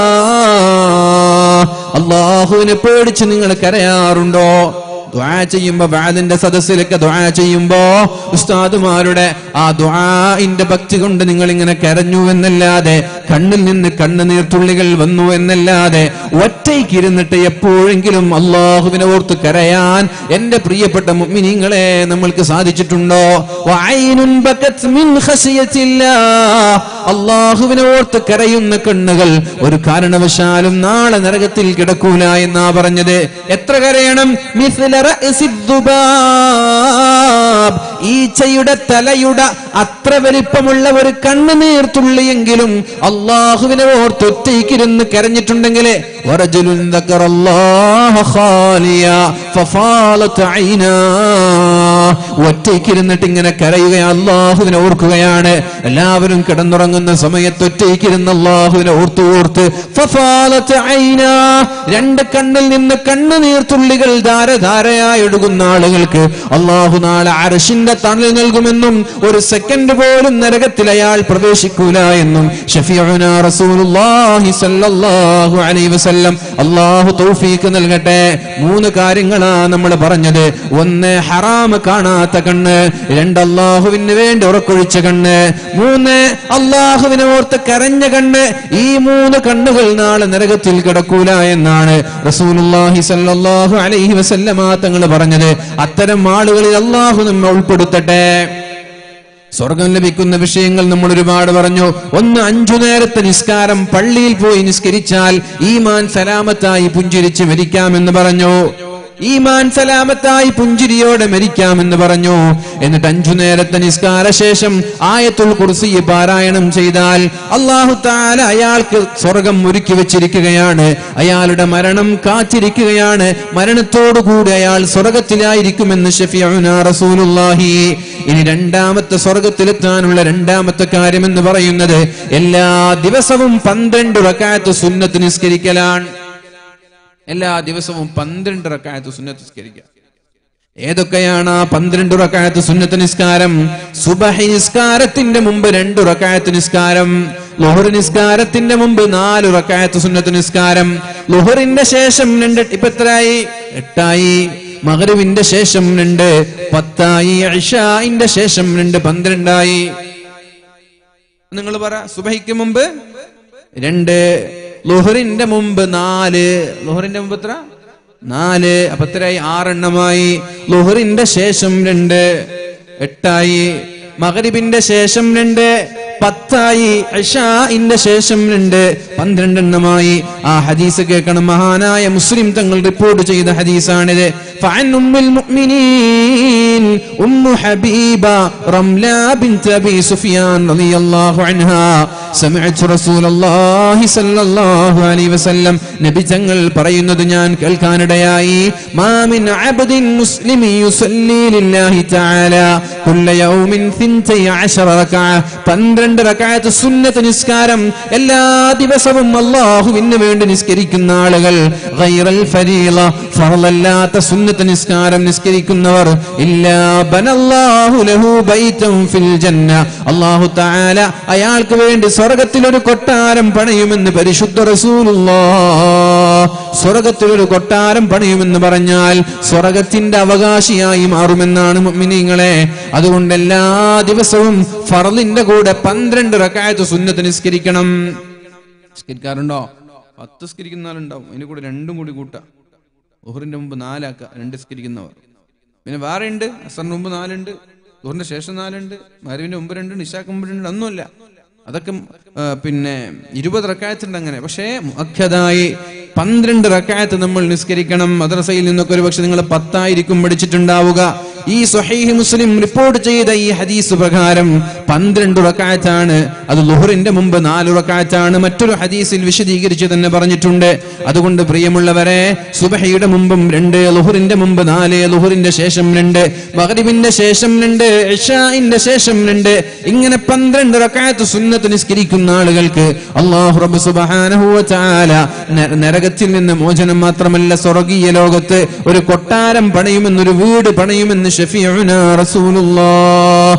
അള്ളാഹുവിനെ പേടിച്ച് നിങ്ങൾ കരയാറുണ്ടോ ദ്വാ ചെയ്യുമ്പോ വാദിന്റെ സദസ്സിലൊക്കെ ദ്വാ ചെയ്യുമ്പോ ഉസ്താദുമാരുടെ ആ ദ്വാഇന്റെ ഭക്തി കൊണ്ട് നിങ്ങൾ ഇങ്ങനെ കരഞ്ഞു എന്നല്ലാതെ കണ്ണിൽ നിന്ന് കണ്ണുനീർത്തുള്ളികൾ വന്നു എന്നല്ലാതെ ഒറ്റയ്ക്കിരുന്നിട്ട് എപ്പോഴെങ്കിലും അള്ളാഹുവിനെ ഓർത്ത് കരയാൻ എന്റെ പ്രിയപ്പെട്ട മുഅ്മിനീങ്ങളെ നമ്മൾക്ക് സാധിച്ചിട്ടുണ്ടോ വഅൈനുൻ ബക്കത് മിൻ ഖശിയത്തില്ലാ. അള്ളാഹുവിനെ ഓർത്ത് കരയുന്ന കണ്ണുകൾ ഒരു കാരണവശാലും നാളെ നരകത്തിൽ കിടക്കൂല എന്നാ പറഞ്ഞത് എത്ര കരയണം മിസ്ല റഅസി ദുബാബ്. ഈച്ചയുടെ തലയുടെ അത്ര വലിപ്പമുള്ള ഒരു കണ്ണുനീർത്തുള്ളിയെങ്കിലും അള്ളാഹുവിനെ ഓർത്ത് ഒറ്റയ്ക്കിരുന്ന് കരഞ്ഞിട്ടുണ്ടെങ്കിൽ വറജുലുൻ ദക്കറല്ലാഹ ഖാലിയ ഫഫാലത്ത് ഐനാ. ഒറ്റയ്ക്കിരുന്നിട്ട് ഇങ്ങനെ കരയുക അള്ളാഹുവിനെ ഓർക്കുകയാണ് എല്ലാവരും കിടന്നുറങ്ങുന്ന സമയത്ത് ഒറ്റയ്ക്കിരുന്ന് അള്ളാഹുവിനെ ഓർത്ത് ഓർത്ത് ഫഫാലത്ത് ഐനാ. രണ്ട് കണ്ണിൽ നിന്ന് കണ്ണുനീർത്തുള്ളികൾ ധാരധാരയായി ഒഴുകുന്ന ആളുകൾക്ക് അള്ളാഹു നാളെ അരശിന്റെ തണൽ നൽകുമെന്നും ഒരു സെക്കൻഡ് പോലും നരകത്തിൽ അയാൾ പ്രവേശിക്കൂല എന്നും ഷഫീഉന റസൂലുള്ളാഹി സ്വല്ലല്ലാഹു അലൈഹി വസല്ലം അള്ളാഹു തൗഫീക്ക് നൽകട്ടെ മൂന്ന് കാര്യങ്ങളാ നമ്മൾ പറഞ്ഞത് ഒന്ന് ഹറാം കാണാത്ത കണ്ണ് രണ്ട് അള്ളാഹുവിന് വേണ്ടി ഉറക്കൊഴിച്ച കണ്ണ് മൂന്ന് അള്ളാഹുവിനെ ഓർത്ത് കരഞ്ഞ കണ്ണ് ഈ മൂന്ന് കണ്ണുകൾ നാളെ നരകത്തിൽ കിടക്കൂല എന്നാണ് റസൂലുള്ളാഹി സ്വല്ലല്ലാഹു അലൈഹി വസല്ലമ തങ്ങൾ പറഞ്ഞത് അത്തരം ആളുകളിൽ അള്ളാഹു നമ്മെ ഉൾപ്പെടുത്തട്ടെ സ്വർഗം ലഭിക്കുന്ന വിഷയങ്ങൾ നമ്മൾ ഒരുപാട് പറഞ്ഞു ഒന്ന് അഞ്ചു നേരത്തെ നിസ്കാരം പള്ളിയിൽ പോയി നിസ്കരിച്ചാൽ ഈമാൻ സലാമത്തായി പുഞ്ചിരിച്ച് മരിക്കാമെന്ന് പറഞ്ഞു ഈമാൻ സലാമത്തായി പുഞ്ചിരിയോടെ മരിക്കാമെന്ന് പറഞ്ഞു എന്നിട്ട് അഞ്ചു നേരത്തെ നിസ്കാര ശേഷം ആയത്തുൽ കുർസി പാരായണം ചെയ്താൽ അള്ളാഹു താല അയാൾക്ക് സ്വർഗം ഒരുക്കി വെച്ചിരിക്കുകയാണ് അയാളുടെ മരണം കാത്തിരിക്കുകയാണ് മരണത്തോടുകൂടി അയാൾ സ്വർഗത്തിലായിരിക്കുമെന്ന് ഷഫിഉന റസൂലുള്ളാഹി ഇനി രണ്ടാമത്തെ സ്വർഗത്തിലെത്താനുള്ള രണ്ടാമത്തെ കാര്യം എന്ന് പറയുന്നത് എല്ലാ ദിവസവും പന്ത്രണ്ട് റക്കായത്ത് സുന്നത്ത് നിസ്കരിക്കലാണ് എല്ലാ ദിവസവും പന്ത്രണ്ട് റക്കായത്ത് സുന്നത്ത് നിസ്കരിക്കുക ഏതൊക്കെയാണ് ആ പന്ത്രണ്ട് റക്കായത്ത് സുന്നത്ത് നിസ്കാരം സുബഹി നിസ്കാരത്തിന്റെ മുമ്പ് രണ്ട് റക്കായത്ത് നിസ്കാരം ലുഹർ നിസ്കാരത്തിന്റെ മുമ്പ് നാല് റക്കായത്ത് സുന്നത്ത് നിസ്കാരം ലുഹറിന്റെ ശേഷം രണ്ട് ഇപ്പൊ എത്രയായി എട്ടായി മഗ്രിബിന്റെ ശേഷം രണ്ട് പത്തായി ഇഷാഇന്റെ ശേഷം രണ്ട് പന്ത്രണ്ടായി നിങ്ങൾ പറ സുബഹിക്ക് മുമ്പ് രണ്ട് ലുഹറിന്റെ മുമ്പ് നാല് ലുഹറിന്റെ മുമ്പ് എത്ര നാല് അപ്പൊ എത്രയായി ആറെണ്ണമായി ലുഹറിന്റെ ശേഷം രണ്ട് എട്ടായി മകരിബിന്റെ ശേഷം രണ്ട് പത്തായി ഇഷാഇന്റെ ശേഷം രണ്ട് പന്ത്രണ്ടെണ്ണമായി ആ ഹദീസ് കേൾക്കണം മഹാനായ മുസ്ലിം തങ്ങൾ റിപ്പോർട്ട് ചെയ്ത ഹദീസാണിത് فعن أم المؤمنين أم حبيبة رملة بنت أبي سفيان رضي الله عنها سمعت رسول الله صلى الله عليه وسلم നബി തങ്ങൾ പറയുന്നത് ഞാൻ കേൾക്കാനിടയായി മാമിൻ അബ്ദിൻ മുസ്ലിം യുസല്ലി ലില്ലാഹി തആല കുല്ല യൗമിൻ 12 റകഅ 12 റകഅത്ത് സുന്നത്ത് നിസ്കാരം എല്ലാ ദിവസവും അല്ലാഹുവിന് വേണ്ടി നിസ്കരിക്കുന്ന ആളുകൾ ഗൈറൽ ഫരീള ഫർളല്ലാത്ത സുന്നത്ത് നിസ്കാരം നിസ്കരിക്കുന്നവർ ഇല്ലാ ബനല്ലാഹു ലഹു ബൈതൻ ഫിൽ ജന്ന അല്ലാഹു തആല അയാൾക്ക് വേണ്ടി സ്വർഗ്ഗത്തിൽ ഒരു കൊട്ടാരം പണിയുമെന്ന് പരിശുദ്ധ റസൂലുള്ളാഹ് സ്വർഗത്തിൽ ഒരു കൊട്ടാരം പണിയുമെന്ന് പറഞ്ഞാൽ സ്വർഗത്തിന്റെ അവകാശിയായി മാറുമെന്നാണ് മുഅ്മിനീങ്ങളെ അതുകൊണ്ട് എല്ലാ ദിവസവും ഫറലിന്റെ കൂടെ പന്ത്രണ്ട് റക്കായത്ത് സുന്നത്ത് നിസ്കരിക്കണം നിസ്കരിക്കാറുണ്ടോ പത്ത് നിസ്കരിക്കുന്ന ആളുണ്ടാവും അതിന്റെ കൂടെ രണ്ടും കൂടി കൂട്ടാം ഉഹറിന്റെ മുമ്പ് നാലാക്ക രണ്ട് നിസ്കരിക്കുന്നവർ പിന്നെ വേറെ ഉണ്ട് അസറിന് മുമ്പ് നാലുണ്ട് ഉഹറിന്റെ ശേഷം നാലുണ്ട് മരുവിന്റെ മുമ്പ് രണ്ട് നിശാക്ക് മുമ്പ് രണ്ട് ഒന്നുമില്ല അതൊക്കെ ആ, പിന്നെ ഇരുപത് റക്കായത്തുണ്ട് അങ്ങനെ പക്ഷേ മുഖ്യതായി പന്ത്രണ്ട് റക്കായത്ത് നമ്മൾ നിസ്കരിക്കണം മദ്രസയിൽ നിന്നൊക്കെ ഒരു പക്ഷെ നിങ്ങൾ പത്തായിരിക്കും പഠിച്ചിട്ടുണ്ടാവുക ഈ സ്വഹീഹ് മുസ്ലിം റിപ്പോർട്ട് ചെയ്ത ഈ ഹദീസ് പ്രകാരം പന്ത്രണ്ട് റക്കായത്താണ് അത് ലുഹറിന്റെ മുമ്പ് നാല് റക്കായത്താണ് മറ്റൊരു ഹദീസിൽ വിശദീകരിച്ച് തന്നെ പറഞ്ഞിട്ടുണ്ട് അതുകൊണ്ട് പ്രിയമുള്ളവരെ സുബഹയുടെ മുമ്പും രണ്ട് ലുഹറിന്റെ മുമ്പ് നാല് ലുഹറിന്റെ ശേഷം രണ്ട് മഗ്രിബിന്റെ ശേഷം രണ്ട് ഇഷാഇന്റെ ശേഷം രണ്ട് ഇങ്ങനെ പന്ത്രണ്ട് റക്കായത്ത് സുന്നത്ത് നിസ്കരിക്കുന്ന ആളുകൾക്ക് അള്ളാഹു റബ്ബ് സുബ്ഹാനഹു വ തആല ന- നരകത്തിൽ നിന്ന് മോചനം മാത്രമല്ല സ്വർഗീയ ലോകത്ത് ഒരു കൊട്ടാരം പണിയുമെന്നൊരു വീട് പണിയുമെന്ന് ഷഫീഉന റസൂലുള്ളാഹ്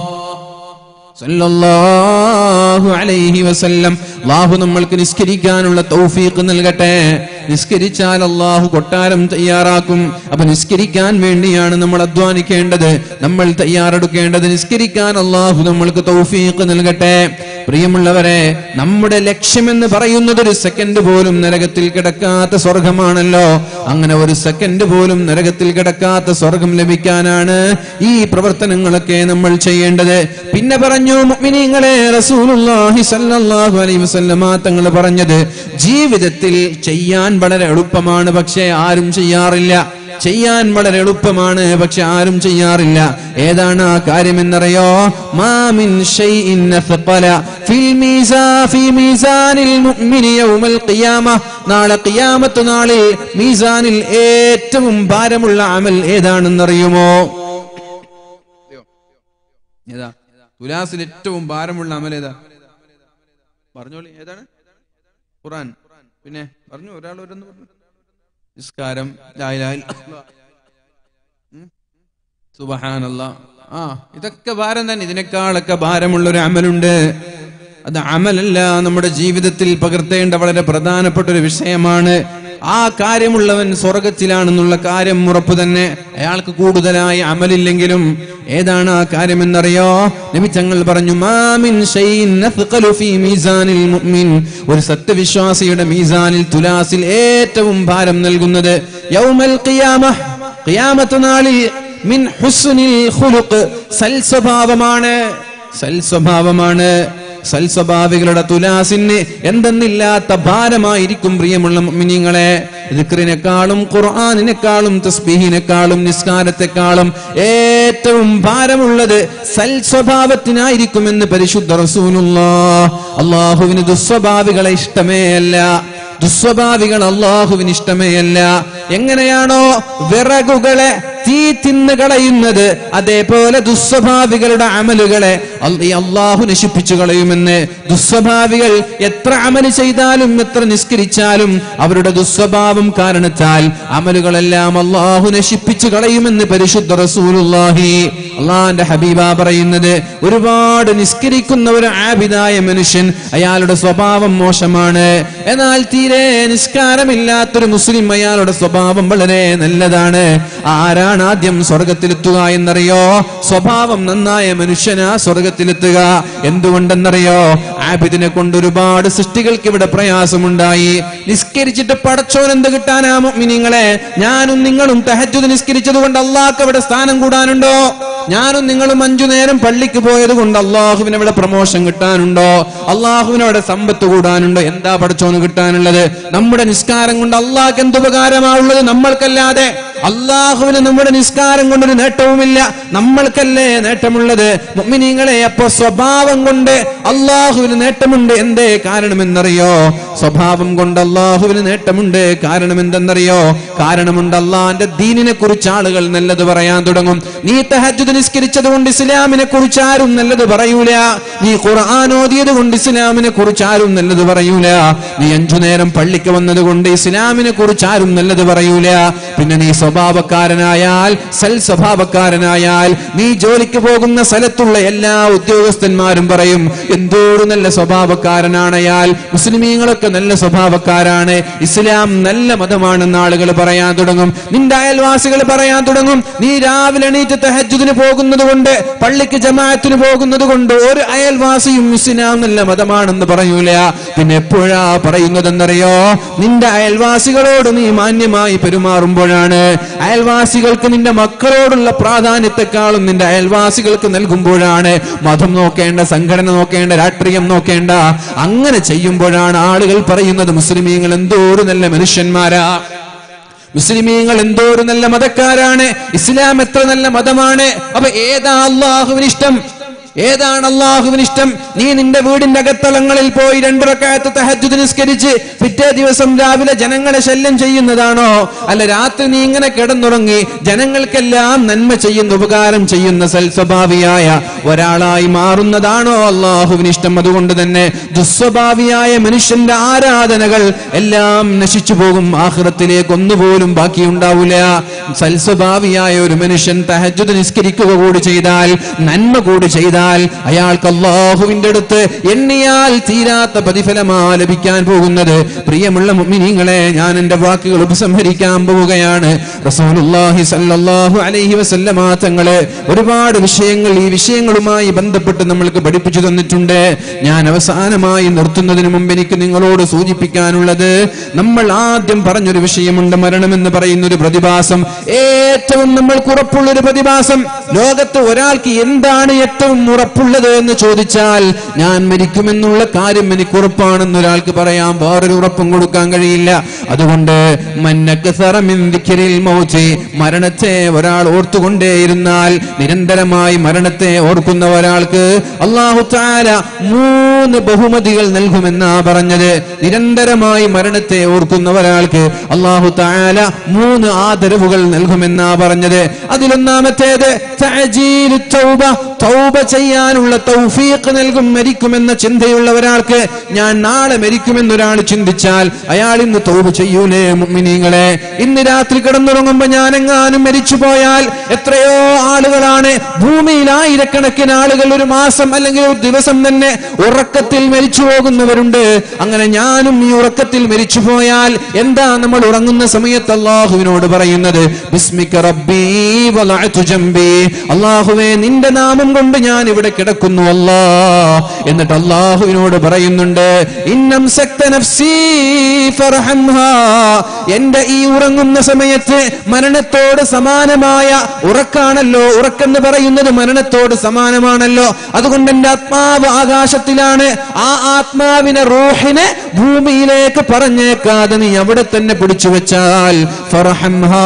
സല്ലല്ലാഹു അലൈഹി വസല്ലം അല്ലാഹു നമ്മൾക്ക് നിസ്കരിക്കാനുള്ള തൗഫീഖ് നൽകട്ടെ നിസ്കരിച്ചാൽ അള്ളാഹു കൊട്ടാരം തയ്യാറാക്കും അപ്പൊ നിസ്കരിക്കാൻ വേണ്ടിയാണ് നമ്മൾ അധ്വാനിക്കേണ്ടത് നമ്മൾ തയ്യാറെടുക്കേണ്ടത് നിസ്കരിക്കാൻ അള്ളാഹു നമ്മൾക്ക് തൗഫീഖ് നൽകട്ടെ പ്രിയമുള്ളവരെ നമ്മുടെ ലക്ഷ്യമെന്ന് പറയുന്നത് ഒരു സെക്കൻഡ് പോലും നരകത്തിൽ കിടക്കാത്ത സ്വർഗമാണല്ലോ അങ്ങനെ ഒരു സെക്കൻഡ് പോലും നരകത്തിൽ കിടക്കാത്ത സ്വർഗം ലഭിക്കാനാണ് ഈ പ്രവർത്തനങ്ങളൊക്കെ നമ്മൾ ചെയ്യേണ്ടത് പിന്നെ പറഞ്ഞു മുഅ്മിനീങ്ങളെ റസൂലുള്ളാഹി സ്വല്ലല്ലാഹു അലൈഹി വസല്ലമ തങ്ങൾ പറഞ്ഞത് ജീവിതത്തിൽ ചെയ്യാൻ വളരെ എളുപ്പമാണ് പക്ഷേ ആരും ചെയ്യാറില്ല ചെയ്യാൻ വളരെ എളുപ്പമാണ് പക്ഷെ ആരും ചെയ്യാറില്ല ഏതാണ് ആ കാര്യം എന്നറിയോ മാമിൻ ഷൈഇൻ അസ്ഖല ഫിൽ മീസാ ഫി മീസാനിൽ മുഅ്മിനി യൗമൽ ഖിയാമ നാളെ ഖിയാമത്ത് നാളിൽ മീസാനിൽ ഏറ്റവും ഭാരമുള്ള അമൽ ഏതാണെന്നറിയുമോ ഏതാ തുലാസിൽ ഏറ്റവും ഭാരമുള്ള അമൽ ഏതാ പറഞ്ഞോളി ഏതാണ് ഖുർആൻ പിന്നെ പറഞ്ഞു ഒരാൾ ഓരോന്ന് പറഞ്ഞു നിസ്കാരം ലാ ഇലാഹ ഇല്ലല്ലാഹ്. ഉം. സുബ്ഹാനല്ലാ ആ ഇതൊക്കെ ഭാരം തന്നെ ഇതിനേക്കാളൊക്കെ ഭാരമുള്ള ഒരു അമലുണ്ട് അത് അമലല്ല നമ്മുടെ ജീവിതത്തിൽ പകർത്തേണ്ട വളരെ പ്രധാനപ്പെട്ട ഒരു വിഷയമാണ് ആ കാര്യമുള്ളവൻ സ്വർഗത്തിലാണെന്നുള്ള കാര്യം ഉറപ്പ് തന്നെ അയാൾക്ക് കൂടുതലായി അമലില്ലെങ്കിലും ഏതാണ് ആ കാര്യം എന്നറിയോ നബി തങ്ങൾ പറഞ്ഞു മാമിൻ ഷൈഇൻ അത്ഖലു ഫീ മീസാനിൽ മുഅ്മിൻ ഒരു സത്യവിശ്വാസിയുടെ മീസാനിൽ തുലാസിൽ ഏറ്റവും ഭാരം നൽകുന്നത് യൗമൽ ഖിയാമ ഖിയാമത്ത് നാളിൽ മിൻ ഹുസ്നിൽ ഖുലുഖ് സൽ സ്വഭാവമാണ് സൽ സ്വഭാവമാണ് സൽസ്വഭാവികളുടെ തുലാസിന് എന്തെന്നില്ലാത്ത ഭാരമായിരിക്കും പ്രിയമുള്ള മിനിങ്ങളെ ദിക്റിനെക്കാളും ഖുർആാനിനെക്കാളും തസ്ബീഹിനെക്കാളും നിസ്കാരത്തെക്കാളും ഏറ്റവും ഭാരമുള്ളത് സൽസ്വഭാവത്തിനായിരിക്കുമെന്ന് പരിശുദ്ധ റസൂലുള്ള അള്ളാഹുവിന് ദുസ്വഭാവികളെ ഇഷ്ടമേ അല്ല ദുസ്വഭാവികൾ അള്ളാഹുവിന് ഇഷ്ടമേ അല്ല എങ്ങനെയാണോ വിറകുകളെ തീ തിന്ന് കളയുന്നത് അതേപോലെ ദുസ്വഭാവികളുടെ അമലുകളെ അൽ- ഈ അള്ളാഹു നശിപ്പിച്ചു കളയുമെന്ന് ദുസ്വഭാവികൾ എത്ര അമല് ചെയ്താലും എത്ര നിസ്കരിച്ചാലും അവരുടെ ദുസ്വഭാവം കാരണത്താൽ അമലുകളെല്ലാം അള്ളാഹു നശിപ്പിച്ചു കളയുമെന്ന് പരിശുദ്ധ റസൂലുള്ളാഹി അള്ളാഹിന്റെ ഹബീബ പറയുന്നത് ഒരുപാട് നിസ്കരിക്കുന്ന ഒരു ആബിദായ മനുഷ്യൻ അയാളുടെ സ്വഭാവം മോശമാണ് എന്നാൽ തീരെ നിസ്കാരമില്ലാത്തൊരു മുസ്ലിം അയാളുടെ സ്വഭാവം വളരെ നല്ലതാണ് ആരാണ് ആദ്യം സ്വർഗത്തിലെത്തുക എന്നറിയോ സ്വഭാവം നന്നായ മനുഷ്യനാ സ്വർഗത്തിലെത്തുക എന്തുകൊണ്ടെന്നറിയോ ആബിദിനെ കൊണ്ട് ഒരുപാട് സൃഷ്ടികൾക്ക് ഇവിടെ പ്രയാസമുണ്ടായി നിസ്കരിച്ചിട്ട് പടച്ചോൻ എന്ത് കിട്ടാനാ മിനിങ്ങളെ ഞാനും നിങ്ങളും തഹജുദ് നിസ്കരിച്ചത് കൊണ്ട് അള്ളാഹ്ക്ക് അവിടെ സ്ഥാനം കൂടാനുണ്ടോ ഞാനും നിങ്ങളും അഞ്ചു നേരം പള്ളിക്ക് പോയത് കൊണ്ട് അള്ളാഹുവിന് അവിടെ പ്രമോഷൻ കിട്ടാനുണ്ടോ അള്ളാഹുവിന് അവിടെ സമ്പത്ത് കൂടാനുണ്ടോ എന്താ പടച്ചോന് കിട്ടാനുള്ളത് നമ്മുടെ നിസ്കാരം കൊണ്ട് അള്ളാഹ്ക്ക് എന്ത് ഉപകാരമാവുള്ളത് നമ്മൾക്കല്ലാതെ അള്ളാഹുവിന് നമ്മുടെ നിസ്കാരം കൊണ്ടൊരു നേട്ടവുമില്ല നമ്മൾക്കല്ലേ നേട്ടമുള്ളത് മുഅ്മിനീങ്ങളെ അപ്പൊ സ്വഭാവം കൊണ്ട് അള്ളാഹുവിന് നേട്ടമുണ്ട് എന്തേ കാരണമെന്നറിയോ സ്വഭാവം കൊണ്ട് അള്ളാഹുവിന് നേട്ടമുണ്ട് കാരണം എന്തെന്നറിയോ കാരണമുണ്ട് അള്ളാഹിന്റെ ദീനിനെ കുറിച്ച് ആളുകൾ നല്ലത് പറയാൻ തുടങ്ങും നീ തഹജ്ജുദ് നിസ്കരിച്ചത് കൊണ്ട് ഇസ്ലാമിനെ കുറിച്ച് ആരും നല്ലത് പറയൂല നീ ഖുർആൻ ഓതിയത് കൊണ്ട് ഇസ്ലാമിനെ കുറിച്ച് ആരും നല്ലത് പറയൂല നീ അഞ്ചു നേരം പള്ളിക്ക് വന്നത് കൊണ്ട് ഇസ്ലാമിനെ കുറിച്ച് ആരും നല്ലത് പറയൂല പിന്നെ നീ സ്വഭാവക്കാരനായാൽ സൽ സ്വഭാവക്കാരനായാൽ നീ ജോലിക്ക് പോകുന്ന സ്ഥലത്തുള്ള എല്ലാ ഉദ്യോഗസ്ഥന്മാരും പറയും എന്തോരു നല്ല സ്വഭാവക്കാരനാണ് അയാൾ മുസ്ലിമീങ്ങളൊക്കെ നല്ല സ്വഭാവക്കാരാണ് ഇസ്ലാം നല്ല മതമാണെന്ന് ആളുകൾ പറയാൻ തുടങ്ങും നിന്റെ അയൽവാസികൾ പറയാൻ തുടങ്ങും നീ രാവിലെ എണീറ്റ് തഹജ്ജുദിന് പോകുന്നത് കൊണ്ട് പള്ളിക്ക് ജമാഅത്തിന് പോകുന്നത് കൊണ്ട് ഒരു അയൽവാസിയും ഇസ്ലാം നല്ല മതമാണെന്ന് പറയൂല പിന്നെ എപ്പോഴാ പറയുന്നതെന്നറിയോ നിന്റെ അയൽവാസികളോട് നീ മാന്യമായി പെരുമാറുമ്പോഴാണ് അയൽവാസികൾക്ക് നിന്റെ മക്കളോടുള്ള പ്രാധാന്യത്തെക്കാളും നിന്റെ അയൽവാസികൾക്ക് നൽകുമ്പോഴാണ് മതം നോക്കേണ്ട സംഘടന നോക്കേണ്ട രാഷ്ട്രീയം നോക്കേണ്ട അങ്ങനെ ചെയ്യുമ്പോഴാണ് ആളുകൾ പറയുന്നത് മുസ്ലിമീങ്ങൾ എന്തോ ഒരു നല്ല മനുഷ്യന്മാരാ മുസ്ലിമീങ്ങൾ എന്തോ ഒരു നല്ല മതക്കാരാണ് ഇസ്ലാം എത്ര നല്ല മതമാണ് അപ്പൊ ഏതാ അള്ളാഹുവിന് ഇഷ്ടം ഏതാണ് അള്ളാഹുവിന് ഇഷ്ടം നീ നിന്റെ വീടിന്റെ അകത്തളങ്ങളിൽ പോയി രണ്ടു റക്കായത്ത് തഹജ്ജുദ് നിസ്കരിച്ച് പിറ്റേ ദിവസം രാവിലെ ജനങ്ങളെ ശല്യം ചെയ്യുന്നതാണോ അല്ല രാത്രി നീ ഇങ്ങനെ കിടന്നുറങ്ങി ജനങ്ങൾക്കെല്ലാം നന്മ ചെയ്യുന്ന ഉപകാരം ചെയ്യുന്ന സൽസ്വഭാവിയായ ഒരാളായി മാറുന്നതാണോ അള്ളാഹുവിന് ഇഷ്ടം അതുകൊണ്ട് തന്നെ ദുസ്വഭാവിയായ മനുഷ്യന്റെ ആരാധനകൾ എല്ലാം നശിച്ചു പോകും ആഹ്റത്തിലേക്ക് ഒന്നുപോലും ബാക്കിയുണ്ടാവില്ല സൽസ്വഭാവിയായ ഒരു മനുഷ്യൻ തഹജ്ജുദ് നിസ്കരിക്കുക കൂടി ചെയ്താൽ നന്മ കൂടി ചെയ്താൽ അയാൾക്ക് അള്ളാഹുവിന്റെ അടുത്ത് എണ്ണിയാൽ തീരാത്ത പ്രതിഫലമാ ലഭിക്കാൻ പോകുന്നത് പ്രിയമുള്ള മുഅ്മിനീങ്ങളെ ഞാൻ എന്റെ വാക്കുകൾ ഉപസംഹരിക്കാൻ പോവുകയാണ് റസൂലുള്ളാഹി സല്ലല്ലാഹു അലൈഹി വസല്ലമ തങ്ങള് ഒരുപാട് വിഷയങ്ങൾ ഈ വിഷയങ്ങളുമായി ബന്ധപ്പെട്ട് നമ്മൾക്ക് പഠിപ്പിച്ചു തന്നിട്ടുണ്ട് ഞാൻ അവസാനമായി നിർത്തുന്നതിന് മുമ്പ് എനിക്ക് നിങ്ങളോട് സൂചിപ്പിക്കാനുള്ളത് നമ്മൾ ആദ്യം പറഞ്ഞൊരു വിഷയമുണ്ട് മരണമെന്ന് പറയുന്ന ഒരു പ്രതിഭാസം ഏറ്റവും നമ്മൾക്ക് ഉറപ്പുള്ള ഒരു പ്രതിഭാസം ലോകത്ത് ഒരാൾക്ക് എന്താണ് ഏറ്റവും ഉറപ്പുള്ളത് എന്ന് ചോദിച്ചാൽ ഞാൻ മരിക്കുമെന്നുള്ള കാര്യം എനിക്ക് ഉറപ്പാണെന്ന് ഒരാൾക്ക് പറയാൻ വേറൊരു ഉറപ്പും കൊടുക്കാൻ കഴിയില്ല അതുകൊണ്ട് മന്നക്സറ മിൻ ദിക്രിൽ മൗതി മരണത്തെ ഒരാൾ ഓർത്തുകൊണ്ടേയിരുന്നാൽ നിരന്തരമായി മരണത്തെ ഓർക്കുന്ന ഒരാൾക്ക് അള്ളാഹു താല മൂന്ന് ബഹുമതികൾ നൽകുമെന്നാ പറഞ്ഞത് നിരന്തരമായി മരണത്തെ ഓർക്കുന്ന ഒരാൾക്ക് അള്ളാഹു താല മൂന്ന് ആദരവുകൾ നൽകുമെന്നാ പറഞ്ഞത് അതിലൊന്നാമത്തേത് തഅജീലു തൗബ തൗബ ചെയ്യാനുള്ള തൗഫീഖ് നൽകും മരിക്കുമെന്ന ചിന്തയുള്ള ഒരാൾക്ക് ഞാൻ നാളെ മരിക്കുമെന്നൊരാൾ ചിന്തിച്ചാൽ അയാൾ ഇന്ന് തൗബ ചെയ്യൂലേ മുഅ്മിനീങ്ങളെ ഇന്ന് രാത്രി കിടന്നുറങ്ങുമ്പോ ഞാനെങ്ങാനും മരിച്ചു പോയാൽ എത്രയോ ആളുകളാണ് ഭൂമിയിൽ ആയിരക്കണക്കിന് ആളുകൾ ഒരു മാസം അല്ലെങ്കിൽ ഒരു ദിവസം തന്നെ ഉറക്കത്തിൽ മരിച്ചു പോകുന്നവരുണ്ട് അങ്ങനെ ഞാനും ഈ ഉറക്കത്തിൽ മരിച്ചു പോയാൽ എന്താ നമ്മൾ ഉറങ്ങുന്ന സമയത്ത് അള്ളാഹുവിനോട് പറയുന്നത് ബിസ്മിക റബ്ബി വലഅതു ജംബി അള്ളാഹുവേ നിന്റെ നാമം കൊണ്ട് ഞാൻ ഇവിടെ കിടക്കുന്നു അല്ലാ എന്നിട്ട് അള്ളാഹുവിനോട് പറയുന്നുണ്ട് ഇന്നം സക്ത നഫ്സീ ഫർഹംഹാ എന്റെ ഈ ഉറങ്ങുന്ന സമയത്ത് മരണത്തോട് സമാനമായ ഉറക്കാണല്ലോ ഉറക്കെന്ന് പറയുന്നത് മരണത്തോട് സമാനമാണല്ലോ അതുകൊണ്ട് എന്റെ ആത്മാവ് ആകാശത്തിലാണ് ആ ആത്മാവിനെ റൂഹിനെ ഭൂമിയിലേക്ക് പറഞ്ഞേക്കാതെ നീ അവിടെ തന്നെ പിടിച്ചു വെച്ചാൽ ഫർഹംഹാ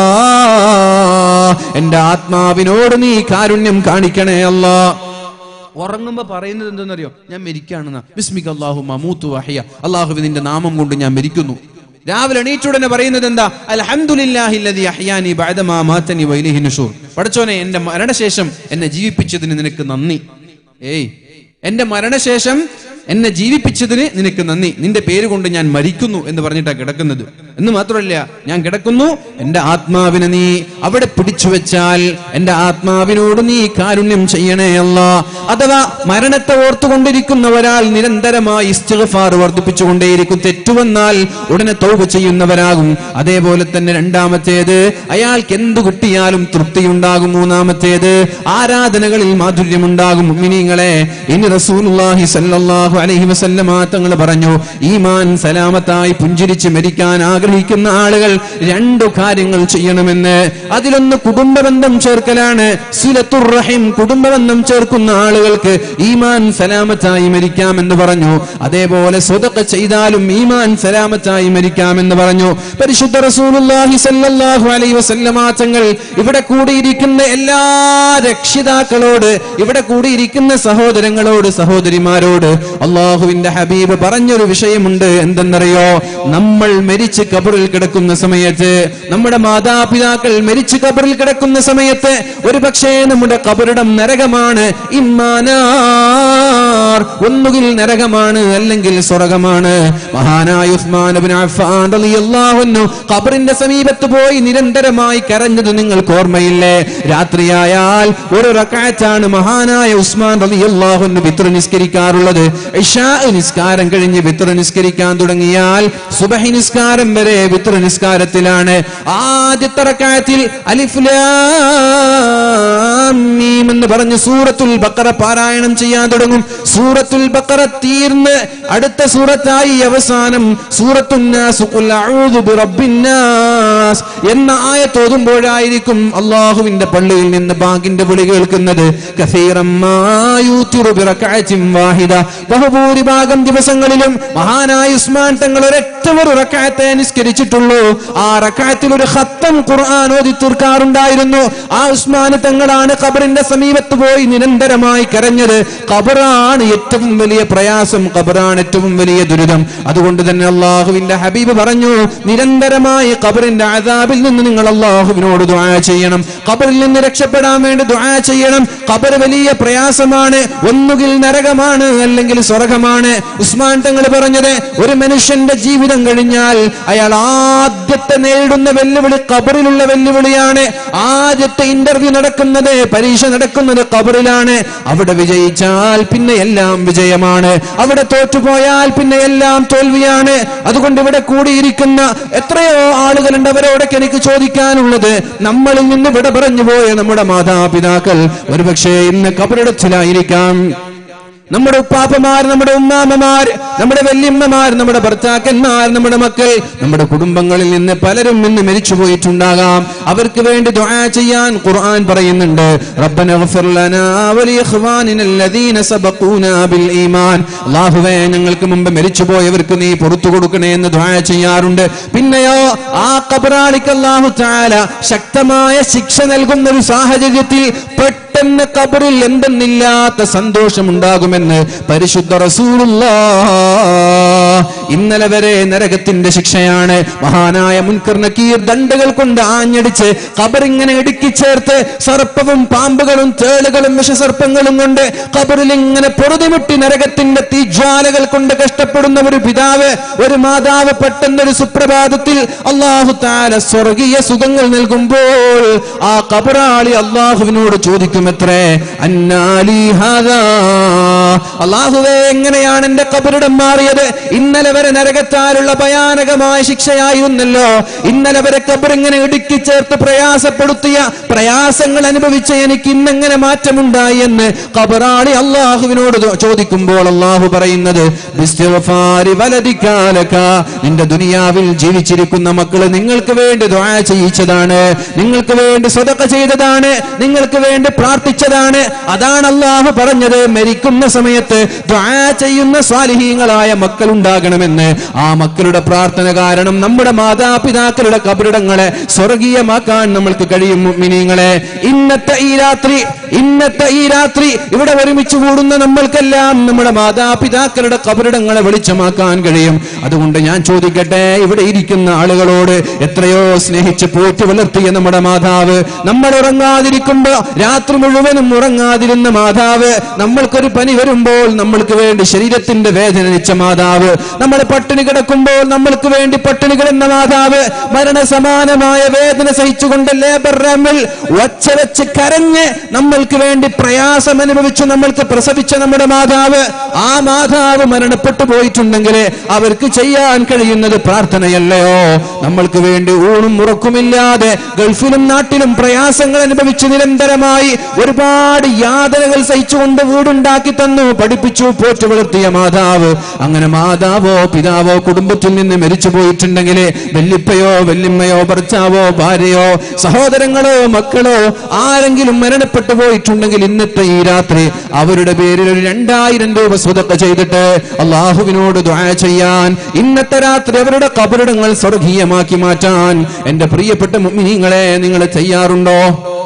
എന്റെ ആത്മാവിനോട് നീ കാരുണ്യം കാണിക്കണേ അല്ലാ ഉറങ്ങുമ്പോ പറയുന്നത് എന്തെന്നറിയോ ഞാൻ മരിക്കാണെന്ന ബിസ്മിക അള്ളാഹു മമൂത്തു വഹിയ അള്ളാഹു നിന്റെ നാമം കൊണ്ട് ഞാൻ മരിക്കുന്നു രാവിലെ എണീറ്റുടനെ പറയുന്നത് എന്താ അൽഹംദുലില്ലാഹില്ലദി അഹ്യാനി ബഅദമാ മാതനി വൈലിഹി നുഷൂർ പടച്ചോനെ എന്റെ മരണശേഷം എന്നെ ജീവിപ്പിച്ചതിന് നിനക്ക് നന്ദി ഏയ് എന്റെ മരണശേഷം എന്നെ ജീവിപ്പിച്ചതിന് നിനക്ക് നന്ദി നിന്റെ പേര് കൊണ്ട് ഞാൻ മരിക്കുന്നു എന്ന് പറഞ്ഞിട്ടാണ് കിടക്കുന്നത് എന്ന് മാത്രമല്ല ഞാൻ കിടക്കുന്നു എന്റെ ആത്മാവിനെ നീ അവിടെ പിടിച്ചു വെച്ചാൽ എന്റെ ആത്മാവിനോട് നീ കാരുണ്യം ചെയ്യണേ അല്ല അഥവാ മരണത്തെ ഓർത്തുകൊണ്ടിരിക്കുന്ന ഒരാൾ നിരന്തരമായി ഇസ്തിഗ്ഫാർ വർദ്ധിപ്പിച്ചുകൊണ്ടേയിരിക്കും തെറ്റുവന്നാൽ ഉടനെ തൗബ ചെയ്യുന്നവരാകും അതേപോലെ തന്നെ രണ്ടാമത്തേത് അയാൾക്ക് എന്തു കിട്ടിയാലും തൃപ്തിയുണ്ടാകും മൂന്നാമത്തേത് ആരാധനകളിൽ മാധുര്യമുണ്ടാകും മിനിങ്ങളെ ഇനി റസൂലുള്ളാഹി സല്ലല്ലാഹു അലൈഹി വസല്ലമ തങ്ങൾ പറഞ്ഞു ഈമാൻ സലാമത്തായി പുഞ്ചിരിച്ച് മരിക്കാൻ ആഗ്രഹിക്കുന്ന ആളുകൾ രണ്ടു കാര്യങ്ങൾ ചെയ്യണമെന്ന് അതിലൊന്ന് കുടുംബബന്ധം ചേർക്കലാണ് സുലത്തുർ റഹിം കുടുംബബന്ധം ചേർക്കുന്ന ആളുകൾക്ക് ഈമാൻ സലാമത്തായി മരിക്കാമെന്ന് പറഞ്ഞു അതേപോലെ സ്വതക്ക ചെയ്താലും ഈമാൻ സലാമത്തായി മരിക്കാമെന്ന് പറഞ്ഞു പരിശുദ്ധ റസൂലുള്ളാഹി സല്ലല്ലാഹു അലൈഹി വസല്ലമ തങ്ങൾ ഇവിടെ കൂടിയിരിക്കുന്ന എല്ലാ രക്ഷിതാക്കളോട് ഇവിടെ കൂടിയിരിക്കുന്ന സഹോദരങ്ങളോട് സഹോദരിമാരോട് അള്ളാഹുവിന്റെ ഹബീബ് പറഞ്ഞൊരു വിഷയമുണ്ട് എന്തെന്നറിയോ നമ്മൾ മരിച്ച് കബറിൽ കിടക്കുന്ന സമയത്ത് നമ്മുടെ മാതാപിതാക്കൾ മരിച്ച് കബറിൽ കിടക്കുന്ന സമയത്ത് ഒരു പക്ഷേ നമ്മുടെ കബറിടം നരകമാണ് ഇമ്മാനാർ ഒന്നുകിൽ നരകമാണ് അല്ലെങ്കിൽ സ്വർഗമാണ് മഹാനായ ഉസ്മാൻ ഇബ്നു അഫ്ഫാൻ റളിയല്ലാഹു അൻഹു ഖബറിന്റെ സമീപത്ത് പോയി നിരന്തരമായി കരഞ്ഞത് നിങ്ങൾക്ക് ഓർമ്മയില്ലേ രാത്രിയായാൽ ഒരു റക്അത്താണ് മഹാനായ ഉസ്മാൻ റളിയല്ലാഹു അൻഹു വിത്ർ നിസ്കരിക്കാറുള്ളത് ഇശാ നിസ്കാരം കഴിഞ്ഞ് വിത്ർ നിസ്കരിക്കാൻ തുടങ്ങിയാൽ സുബഹി നിസ്കാരം വരെ വിത്ർ നിസ്കാരത്തിലാണ് ആദ്യത്തെ റക്അത്തിൽ അലിഫ് ലാം മീം എന്ന് പറഞ്ഞ് സൂറത്തുൽ ബക്കറ പാരായണം ചെയ്യാൻ തുടങ്ങും സൂറത്തുൽ ബക്കറ തീർന്ന് അടുത്ത സൂറത്തായി അവസാനം സൂറത്തുന്നാസ് ഖുൽ അഊദു ബിറബ്ബിന്നാസ് എന്ന ആയത്ത് ഓതുമ്പോഴായിരിക്കും അള്ളാഹുവിന്റെ പള്ളിയിൽ നിന്ന് ബാങ്കിന്റെ വിളി കേൾക്കുന്നത് കസീറം മാ യൂത്തിറു ബിറക്അത്തിൻ വാഹിദ ബഹുഭൂരിഭാഗം ദിവസങ്ങളിലും മഹാനായ ഉസ്മാൻ തങ്ങൾ ഒരൊറ്റ ഒരു റക്അത്തെ നിസ്കരിച്ചിട്ടുള്ളൂ ആ റക്അത്തിൽ ഒരു ഖത്തം ഖുർആൻ ഓതി തീർക്കാറുണ്ടായിരുന്നു ആ ഉസ്മാൻ തങ്ങളാണ് ഖബറിന്റെ സമീപത്ത് പോയി നിരന്തരമായി കരഞ്ഞത് ഖബറാണ് ഏറ്റവും വലിയ പ്രയാസം ഖബറാണ് ഏറ്റവും വലിയ ദുരിതം അതുകൊണ്ട് തന്നെ അള്ളാഹുവിന്റെ ഹബീബ് പറഞ്ഞു നിരന്തരമായി ഖബറിന്റെ അതാബിൽ നിന്ന് നിങ്ങൾ അള്ളാഹുവിനോട് ദുആ ചെയ്യണം ഖബറിൽ നിന്ന് രക്ഷപ്പെടാൻ വേണ്ടി ദുആ ചെയ്യണം ഖബർ വലിയ പ്രയാസമാണ് ഒന്നുകിൽ നരകമാണ് അല്ലെങ്കിൽ സ്വർഗമാണ് ഉസ്മാൻ തങ്ങൾ പറഞ്ഞത് ഒരു മനുഷ്യന്റെ ജീവിതം കഴിഞ്ഞാൽ അയാൾ ആദ്യത്തെ നേരിടുന്ന വെല്ലുവിളി ഖബറിലുള്ള വെല്ലുവിളിയാണ് ആദ്യത്തെ ഇന്റർവ്യൂ നടക്കുന്നത് പരീക്ഷ നടക്കുന്നത് ഖബറിലാണ് അവിടെ വിജയിച്ചാൽ പിന്നെ എല്ലാം വിജയമാണ് അവിടെ തോറ്റുപോയാൽ പിന്നെ എല്ലാം തോൽവിയാണ് അതുകൊണ്ട് ഇവിടെ കൂടിയിരിക്കുന്ന എത്രയോ ആളുകളുണ്ട് അവരോടൊക്കെ എനിക്ക് ചോദിക്കാനുള്ളത് നമ്മളിൽ നിന്ന് വിട പറഞ്ഞു പോയ നമ്മുടെ മാതാപിതാക്കൾ ഒരുപക്ഷെ ഇന്ന് കബറിടത്തിലായിരിക്കാം നമ്മുടെ ഉപ്പാപ്പമാർ നമ്മുടെ ഉമ്മാമ്മമാർ നമ്മുടെ വല്യമ്മമാർ നമ്മുടെ ഭർത്താക്കന്മാർ നമ്മുടെ മക്കൾ നമ്മുടെ കുടുംബങ്ങളിൽ നിന്ന് പലരും ഇന്ന് മരിച്ചു പോയിട്ടുണ്ടാകാം അവർക്ക് വേണ്ടി ദുആ ചെയ്യാൻ ഖുർആൻ പറയുന്നുണ്ട് റബ്ബന ഗഫിർ ലനാ വലിഇഖ്വാനിന അല്ലദീന സബഖൂനാ ബിൽ ഈമാൻ അല്ലാഹുവേ ഞങ്ങൾക്ക് മുമ്പ് മരിച്ചുപോയവർക്ക് നീ പുറത്തു കൊടുക്കണേ എന്ന് ദുആ ചെയ്യാറുണ്ട് പിന്നെയോ ആ ഖബറാളിക്ക് അല്ലാഹു തആല ശക്തമായ ശിക്ഷ നൽകുന്ന ഒരു സാഹചര്യത്തിൽ പെട്ടെന്ന് ഖബറിൽ എന്തെന്നില്ലാത്ത സന്തോഷമുണ്ടാകുമെന്ന് പരിശുദ്ധ റസൂലുള്ള ഇന്നലെ വരെ നരകത്തിന്റെ ശിക്ഷയാണ് മഹാനായ മുൻകർ നക്കീർ ദണ്ടുകൾ കൊണ്ട് ആഞ്ഞടിച്ച് ഖബറിങ്ങനെ ഇടുക്കി ചേർത്ത് സർപ്പവും പാമ്പുകളും തേളുകളും വിഷസർപ്പങ്ങളും കൊണ്ട് ഖബറിൽ ഇങ്ങനെ പൊറുതിമുട്ടി നരകത്തിന്റെ തീജ്വാലകൾ കൊണ്ട് കഷ്ടപ്പെടുന്ന ഒരു പിതാവ് ഒരു മാതാവ് പെട്ടെന്ന് ഒരു സുപ്രഭാതത്തിൽ അള്ളാഹു താല സ്വർഗീയ സുഖങ്ങൾ നൽകുമ്പോൾ ആ ഖബറാളി അള്ളാഹുവിനോട് ചോദിക്കുമത്രേ അന്നാലി ഹാദാ അള്ളാഹുവേ എങ്ങനെയാണ് എന്റെ കബറിടം മാറിയത് ഇന്നലെ വരെ നരകത്താലുള്ള ഭയാനകമായ ശിക്ഷയായിരുന്നല്ലോ ഇന്നലെ വരെ കബർ ഇങ്ങനെ ഇടുക്കി ചേർത്ത് പ്രയാസപ്പെടുത്തിയ പ്രയാസങ്ങൾ അനുഭവിച്ച എനിക്ക് ഇന്നെങ്ങനെ മാറ്റമുണ്ടായി എന്ന് കബറാളി അള്ളാഹുവിനോട് ദോ- ചോദിക്കുമ്പോൾ അള്ളാഹു പറയുന്നത് "ബിസ്തിഗ്ഫാരി വലദിക്കാലക." നിന്റെ ദുനിയാവിൽ ജീവിച്ചിരിക്കുന്ന മക്കള് നിങ്ങൾക്ക് വേണ്ടി ദുആ ചെയ്യിച്ചതാണ് നിങ്ങൾക്ക് വേണ്ടി സ്വതക്ക ചെയ്തതാണ് നിങ്ങൾക്ക് വേണ്ടി പ്രാർത്ഥിച്ചതാണ് അതാണ് അള്ളാഹു പറഞ്ഞത് മരിക്കുന്ന സമയത്ത് സമയത്ത് ദ്വാ ചെയ്യുന്ന സ്വാലിഹീങ്ങളായ മക്കൾ ഉണ്ടാകണമെന്ന് ആ മക്കളുടെ പ്രാർത്ഥന കാരണം നമ്മുടെ മാതാപിതാക്കളുടെ കബറിടങ്ങളെ സ്വർഗീയമാക്കാൻ നമ്മൾക്ക് കഴിയും മിനിങ്ങളെ ഇന്നത്തെ ഈ രാത്രി ഇന്നത്തെ ഈ രാത്രി ഇവിടെ ഒരുമിച്ച് കൂടുന്ന നമ്മൾക്കെല്ലാം നമ്മുടെ മാതാപിതാക്കളുടെ കബറിടങ്ങളെ വെളിച്ചമാക്കാൻ കഴിയും അതുകൊണ്ട് ഞാൻ ചോദിക്കട്ടെ ഇവിടെ ഇരിക്കുന്ന ആളുകളോട് എത്രയോ സ്നേഹിച്ച് പോറ്റി വളർത്തിയ നമ്മുടെ മാതാവ് നമ്മൾ ഉറങ്ങാതിരിക്കുമ്പോ രാത്രി മുഴുവനും ഉറങ്ങാതിരുന്ന മാതാവ് നമ്മൾക്കൊരു പനി വരുമ്പോൾ നമ്മൾക്ക് വേണ്ടി ശരീരത്തിന്റെ വേദന നിച്ച മാതാവ് നമ്മൾ പട്ടിണി കിടക്കുമ്പോൾ നമ്മൾക്ക് വേണ്ടി പട്ടിണി കിടന്ന മാതാവ് മരണസമാനമായ വേദന സഹിച്ചുകൊണ്ട് ലേബർ റാമിൽ ഒച്ച വെച്ച് കരഞ്ഞ് നമ്മൾക്ക് വേണ്ടി പ്രയാസം അനുഭവിച്ചു നമ്മൾക്ക് പ്രസവിച്ച നമ്മുടെ മാതാവ് ആ മാതാവ് മരണപ്പെട്ടു പോയിട്ടുണ്ടെങ്കിൽ അവർക്ക് ചെയ്യാൻ കഴിയുന്നത് പ്രാർത്ഥനയല്ലയോ നമ്മൾക്ക് വേണ്ടി ഊണും ഉറക്കുമില്ലാതെ ഗൾഫിലും നാട്ടിലും പ്രയാസങ്ങൾ അനുഭവിച്ച് നിരന്തരമായി ഒരുപാട് യാതനകൾ സഹിച്ചുകൊണ്ട് വീടുണ്ടാക്കി തന്നു പഠിപ്പിച്ചു പോറ്റു വളർത്തിയ മാതാവ് അങ്ങനെ മാതാവോ പിതാവോ കുടുംബത്തിൽ നിന്ന് മരിച്ചു പോയിട്ടുണ്ടെങ്കിൽ വല്ലിപ്പയോ വല്യമ്മയോ ഭർത്താവോ ഭാര്യയോ സഹോദരങ്ങളോ മക്കളോ ആരെങ്കിലും മരണപ്പെട്ടു പോയിട്ടുണ്ടെങ്കിൽ ഇന്നത്തെ ഈ രാത്രി അവരുടെ പേരിൽ ഒരു രണ്ടായിരം രൂപ സ്വതക്ക ചെയ്തിട്ട് അള്ളാഹുവിനോട് ദ്വാ ചെയ്യാൻ ഇന്നത്തെ രാത്രി അവരുടെ കബറിടങ്ങൾ സ്വർഗീയമാക്കി മാറ്റാൻ എന്റെ പ്രിയപ്പെട്ട മുഅ്മിനീങ്ങളെ നിങ്ങൾ തയ്യാറുണ്ടോ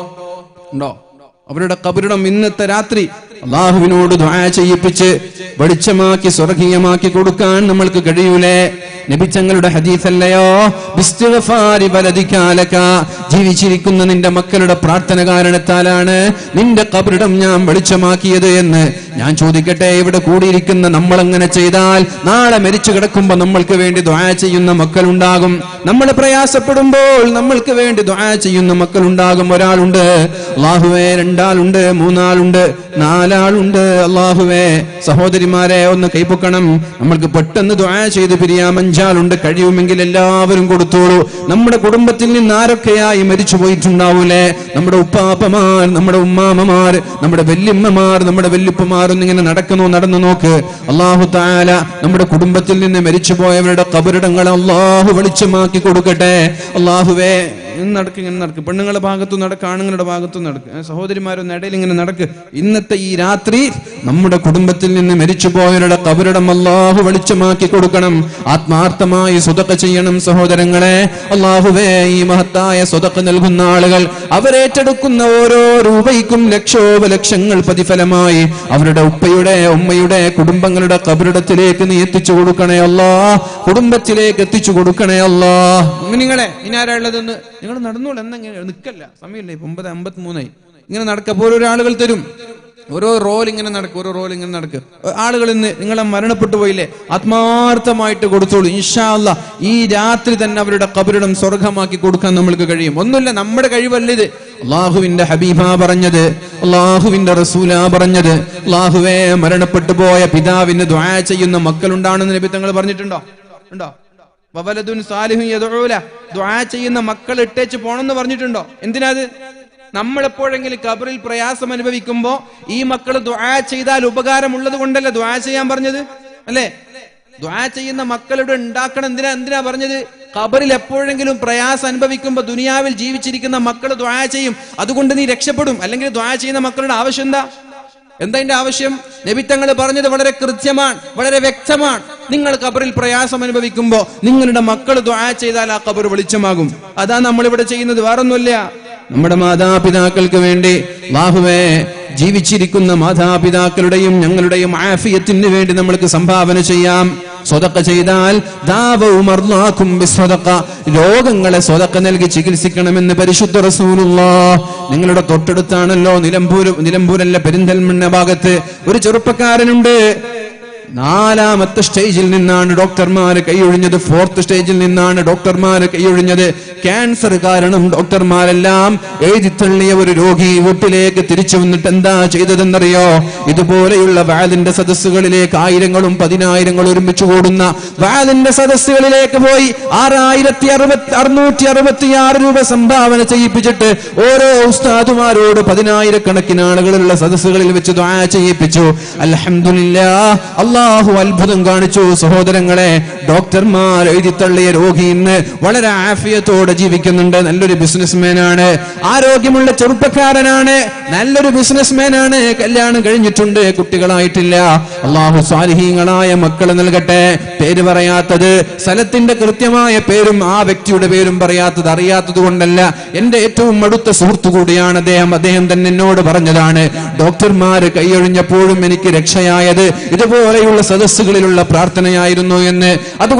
ഉണ്ടോ അവരുടെ കബറിടം ഇന്നത്തെ രാത്രി അള്ളാഹുവിനോട് ദ്വാ ചെയ്യിപ്പിച്ച് വെളിച്ചമാക്കി സ്വർഗീയമാക്കി കൊടുക്കാൻ നമ്മൾക്ക് കഴിയൂലേ നബിച്ചങ്ങളുടെ ഹദീസല്ലയോ ബിസ്തിഗ്ഫാരി ബലദിക്കാലക ജീവിച്ചിരിക്കുന്ന നിന്റെ മക്കളുടെ പ്രാർത്ഥന കാരണത്താലാണ് നിന്റെ കബറിടം ഞാൻ വെളിച്ചമാക്കിയത് എന്ന് ഞാൻ ചോദിക്കട്ടെ ഇവിടെ കൂടിയിരിക്കുന്ന നമ്മൾ അങ്ങനെ ചെയ്താൽ നാളെ മരിച്ചു കിടക്കുമ്പോ നമ്മൾക്ക് വേണ്ടി ദ്വാ ചെയ്യുന്ന മക്കളുണ്ടാകും നമ്മൾ പ്രയാസപ്പെടുമ്പോൾ നമ്മൾക്ക് വേണ്ടി ദ്വാ ചെയ്യുന്ന മക്കളുണ്ടാകും ഒരാളുണ്ട് അള്ളാഹുവേ രണ്ടാളുണ്ട് മൂന്നാളുണ്ട് നാലാളുണ്ട് അള്ളാഹുവേ സഹോദരിമാരെ ഒന്ന് കൈപ്പൊക്കണം നമ്മൾക്ക് പെട്ടെന്ന് ദ്വാ ചെയ്ത് പിരിയാം അഞ്ചാളുണ്ട് കഴിയുമെങ്കിൽ എല്ലാവരും കൊടുത്തോളൂ നമ്മുടെ കുടുംബത്തിൽ നിന്ന് ആരൊക്കെയായി മരിച്ചു പോയിട്ടുണ്ടാവൂലേ നമ്മുടെ ഉപ്പാപ്പമാർ നമ്മുടെ ഉമ്മാമ്മമാർ നമ്മുടെ വല്യമ്മമാർ നമ്മുടെ വല്യുപ്പമാർ ഒന്നിങ്ങനെ നടക്കുന്നു നടന്നു നോക്ക് അള്ളാഹു താല നമ്മുടെ കുടുംബത്തിൽ നിന്ന് മരിച്ചു പോയവരുടെ കബറിടങ്ങൾ അള്ളാഹു വെളിച്ചമാക്കി കൊടുക്കട്ടെ അള്ളാഹുവേ ഇങ്ങനെ നടക്ക് ഇങ്ങനെ നടക്ക് പെണ്ണുങ്ങളുടെ ഭാഗത്തു നടക്ക് ആണുങ്ങളുടെ ഭാഗത്തു നടക്ക് ഏ, സഹോദരിമാരൊന്ന് ഇടയിൽ ഇങ്ങനെ നടക്ക് ഇന്നത്തെ ഈ രാത്രി നമ്മുടെ കുടുംബത്തിൽ നിന്ന് മരിച്ചു പോയവരുടെ കബറിടം അള്ളാഹു വെളിച്ചമാക്കി കൊടുക്കണം ആത്മാർത്ഥമായി സ്വതക്ക ചെയ്യണം സഹോദരങ്ങളെ അള്ളാഹുവേ ഈ മഹത്തായ സ്വതക്ക നൽകുന്ന ആളുകൾ അവരേറ്റെടുക്കുന്ന ഓരോ രൂപയ്ക്കും ലക്ഷോപലക്ഷങ്ങൾ പ്രതിഫലമായി അവരുടെ ഉപ്പയുടെ ഉമ്മയുടെ കുടുംബങ്ങളുടെ കബറിടത്തിലേക്ക് നീ എത്തിച്ചു കൊടുക്കണേ അല്ലാ കുടുംബത്തിലേക്ക് എത്തിച്ചു കൊടുക്കണേ അല്ലാ നിങ്ങളെ ഇനി ആരാ ഉള്ളതെന്ന് നിങ്ങൾ നടന്നോളൂ എന്നാ ഇങ്ങനെ നിൽക്കല്ല സമയമില്ല ഇപ്പൊ ഒമ്പത് അമ്പത്തി മൂന്നായി ഇങ്ങനെ നടക്ക അപ്പോൾ ഓരോ ആളുകൾ തരും ഓരോ റോൾ ഇങ്ങനെ നടക്കും ഓരോ റോൾ ഇങ്ങനെ നടക്കും ആളുകൾ ഇന്ന് നിങ്ങളെ മരണപ്പെട്ടു പോയില്ലേ ആത്മാർത്ഥമായിട്ട് കൊടുത്തോളൂ ഇൻഷാ അല്ലാ ഈ രാത്രി തന്നെ അവരുടെ കബരിടം സ്വർഗമാക്കി കൊടുക്കാൻ നമ്മൾക്ക് കഴിയും ഒന്നുമില്ല നമ്മുടെ കഴിവല്ല ഇത് അള്ളാഹുവിന്റെ ഹബീബ പറഞ്ഞത് അള്ളാഹുവിന്റെ റസൂല പറഞ്ഞത് അള്ളാഹുവേ മരണപ്പെട്ടു പോയ പിതാവിന് ദ്വാ ചെയ്യുന്ന മക്കളുണ്ടാണെന്ന് നബി തങ്ങൾ പറഞ്ഞിട്ടുണ്ടോ ഉണ്ടോ വവലതുൻ സാലിഹുൻ യദഊല ദുആ ചെയ്യുന്ന മക്കൾ ഇട്ടേച്ച് പോണെന്ന് പറഞ്ഞിട്ടുണ്ടോ എന്തിനാത് നമ്മൾ എപ്പോഴെങ്കിലും കബറിൽ പ്രയാസം അനുഭവിക്കുമ്പോ ഈ മക്കൾ ദുആ ചെയ്താൽ ഉപകാരമുള്ളത് കൊണ്ടല്ലേ ദുആ ചെയ്യാൻ പറഞ്ഞത് അല്ലേ ദുആ ചെയ്യുന്ന മക്കളുടെ ഉണ്ടാക്കണം എന്തിനാ എന്തിനാ പറഞ്ഞത് കബറിൽ എപ്പോഴെങ്കിലും പ്രയാസം അനുഭവിക്കുമ്പോ ദുനിയാവിൽ ജീവിച്ചിരിക്കുന്ന മക്കൾ ദുആ ചെയ്യും അതുകൊണ്ട് നീ രക്ഷപ്പെടും അല്ലെങ്കിൽ ദുആ ചെയ്യുന്ന മക്കളുടെ ആവശ്യം എന്താ എന്താ അതിന്റെ ആവശ്യം നബിത്തങ്ങൾ പറഞ്ഞത് വളരെ കൃത്യമാണ് വളരെ വ്യക്തമാണ് നിങ്ങൾ കബറിൽ പ്രയാസം അനുഭവിക്കുമ്പോ നിങ്ങളുടെ മക്കൾ ദ്വാ ചെയ്താൽ ആ കബർ വെളിച്ചമാകും അതാ നമ്മളിവിടെ ചെയ്യുന്നത് വേറൊന്നുമില്ല നമ്മുടെ മാതാപിതാക്കൾക്ക് വേണ്ടി ബാഹുവേ ജീവിച്ചിരിക്കുന്ന മാതാപിതാക്കളുടെയും ഞങ്ങളുടെയും ആഫിയത്തിന് വേണ്ടി നമ്മൾക്ക് സംഭാവന ചെയ്യാം സ്വതക്ക ചെയ്താൽ ദാവവും അർലാക്കും ബിസ്വതക്ക രോഗങ്ങളെ സ്വതക്ക നൽകി ചികിത്സിക്കണമെന്ന് പരിശുദ്ധ റസൂലുള്ള നിങ്ങളുടെ തൊട്ടടുത്താണല്ലോ നിലമ്പൂർ നിലമ്പൂരല്ല പെരിന്തൽമണ്ണ ഭാഗത്ത് ഒരു ചെറുപ്പക്കാരനുണ്ട് നാലാമത്തെ സ്റ്റേജിൽ നിന്നാണ് ഡോക്ടർമാർ കൈയൊഴിഞ്ഞത് ഫോർത്ത് സ്റ്റേജിൽ നിന്നാണ് ഡോക്ടർമാർ കൈയൊഴിഞ്ഞത് ക്യാൻസർ കാരണം ഡോക്ടർമാരെല്ലാം എഴുതിത്തള്ളിയ ഒരു രോഗി വീട്ടിലേക്ക് തിരിച്ചു വന്നിട്ട് എന്താ ചെയ്തതെന്നറിയോ ഇതുപോലെയുള്ള വാലിന്റെ സദസ്സുകളിലേക്ക് ആയിരങ്ങളും പതിനായിരങ്ങളും ഒരുമിച്ച് കൂടുന്ന വാലിന്റെ സദസ്സുകളിലേക്ക് പോയി ആറായിരത്തി അറുപത്തി അറുന്നൂറ്റി അറുപത്തി ആറ് രൂപ സംഭാവന ചെയ്യിപ്പിച്ചിട്ട് ഓരോ ഉസ്താദുമാരോട് പതിനായിരക്കണക്കിന് ആളുകളുള്ള സദസ്സുകളിൽ വെച്ച് ദ്വാ ചെയ്യിപ്പിച്ചു അൽഹംദുലില്ലാ അള്ളാഹു അത്ഭുതം കാണിച്ചു സഹോദരങ്ങളെ ഡോക്ടർമാർ എഴുതി തള്ളിയ രോഗി ഇന്ന് വളരെ ആഫിയത്തോടെ ജീവിക്കുന്നുണ്ട് നല്ലൊരു ബിസിനസ്മാനാണ് ആരോഗ്യമുള്ള ചെറുപ്പക്കാരനാണ് നല്ലൊരു ബിസിനസ്മാനാണ് കല്യാണം കഴിഞ്ഞിട്ടുണ്ട് കുട്ടികളായിട്ടില്ല അള്ളാഹു സ്വാലിഹീങ്ങളായ മക്കളെ നൽകട്ടെ പേര് പറയാത്തത് സ്ഥലത്തിന്റെ കൃത്യമായ പേരും ആ വ്യക്തിയുടെ പേരും പറയാത്തത് അറിയാത്തത് കൊണ്ടല്ല എന്റെ ഏറ്റവും അടുത്ത സുഹൃത്തു കൂടിയാണ് അദ്ദേഹം അദ്ദേഹം തന്നെ എന്നോട് പറഞ്ഞതാണ് ഡോക്ടർമാര് കൈയൊഴിഞ്ഞപ്പോഴും എനിക്ക് രക്ഷയായത് ഇതുപോലെയുള്ള സദസ്സുകളിലുള്ള പ്രാർത്ഥനയായിരുന്നു എന്ന്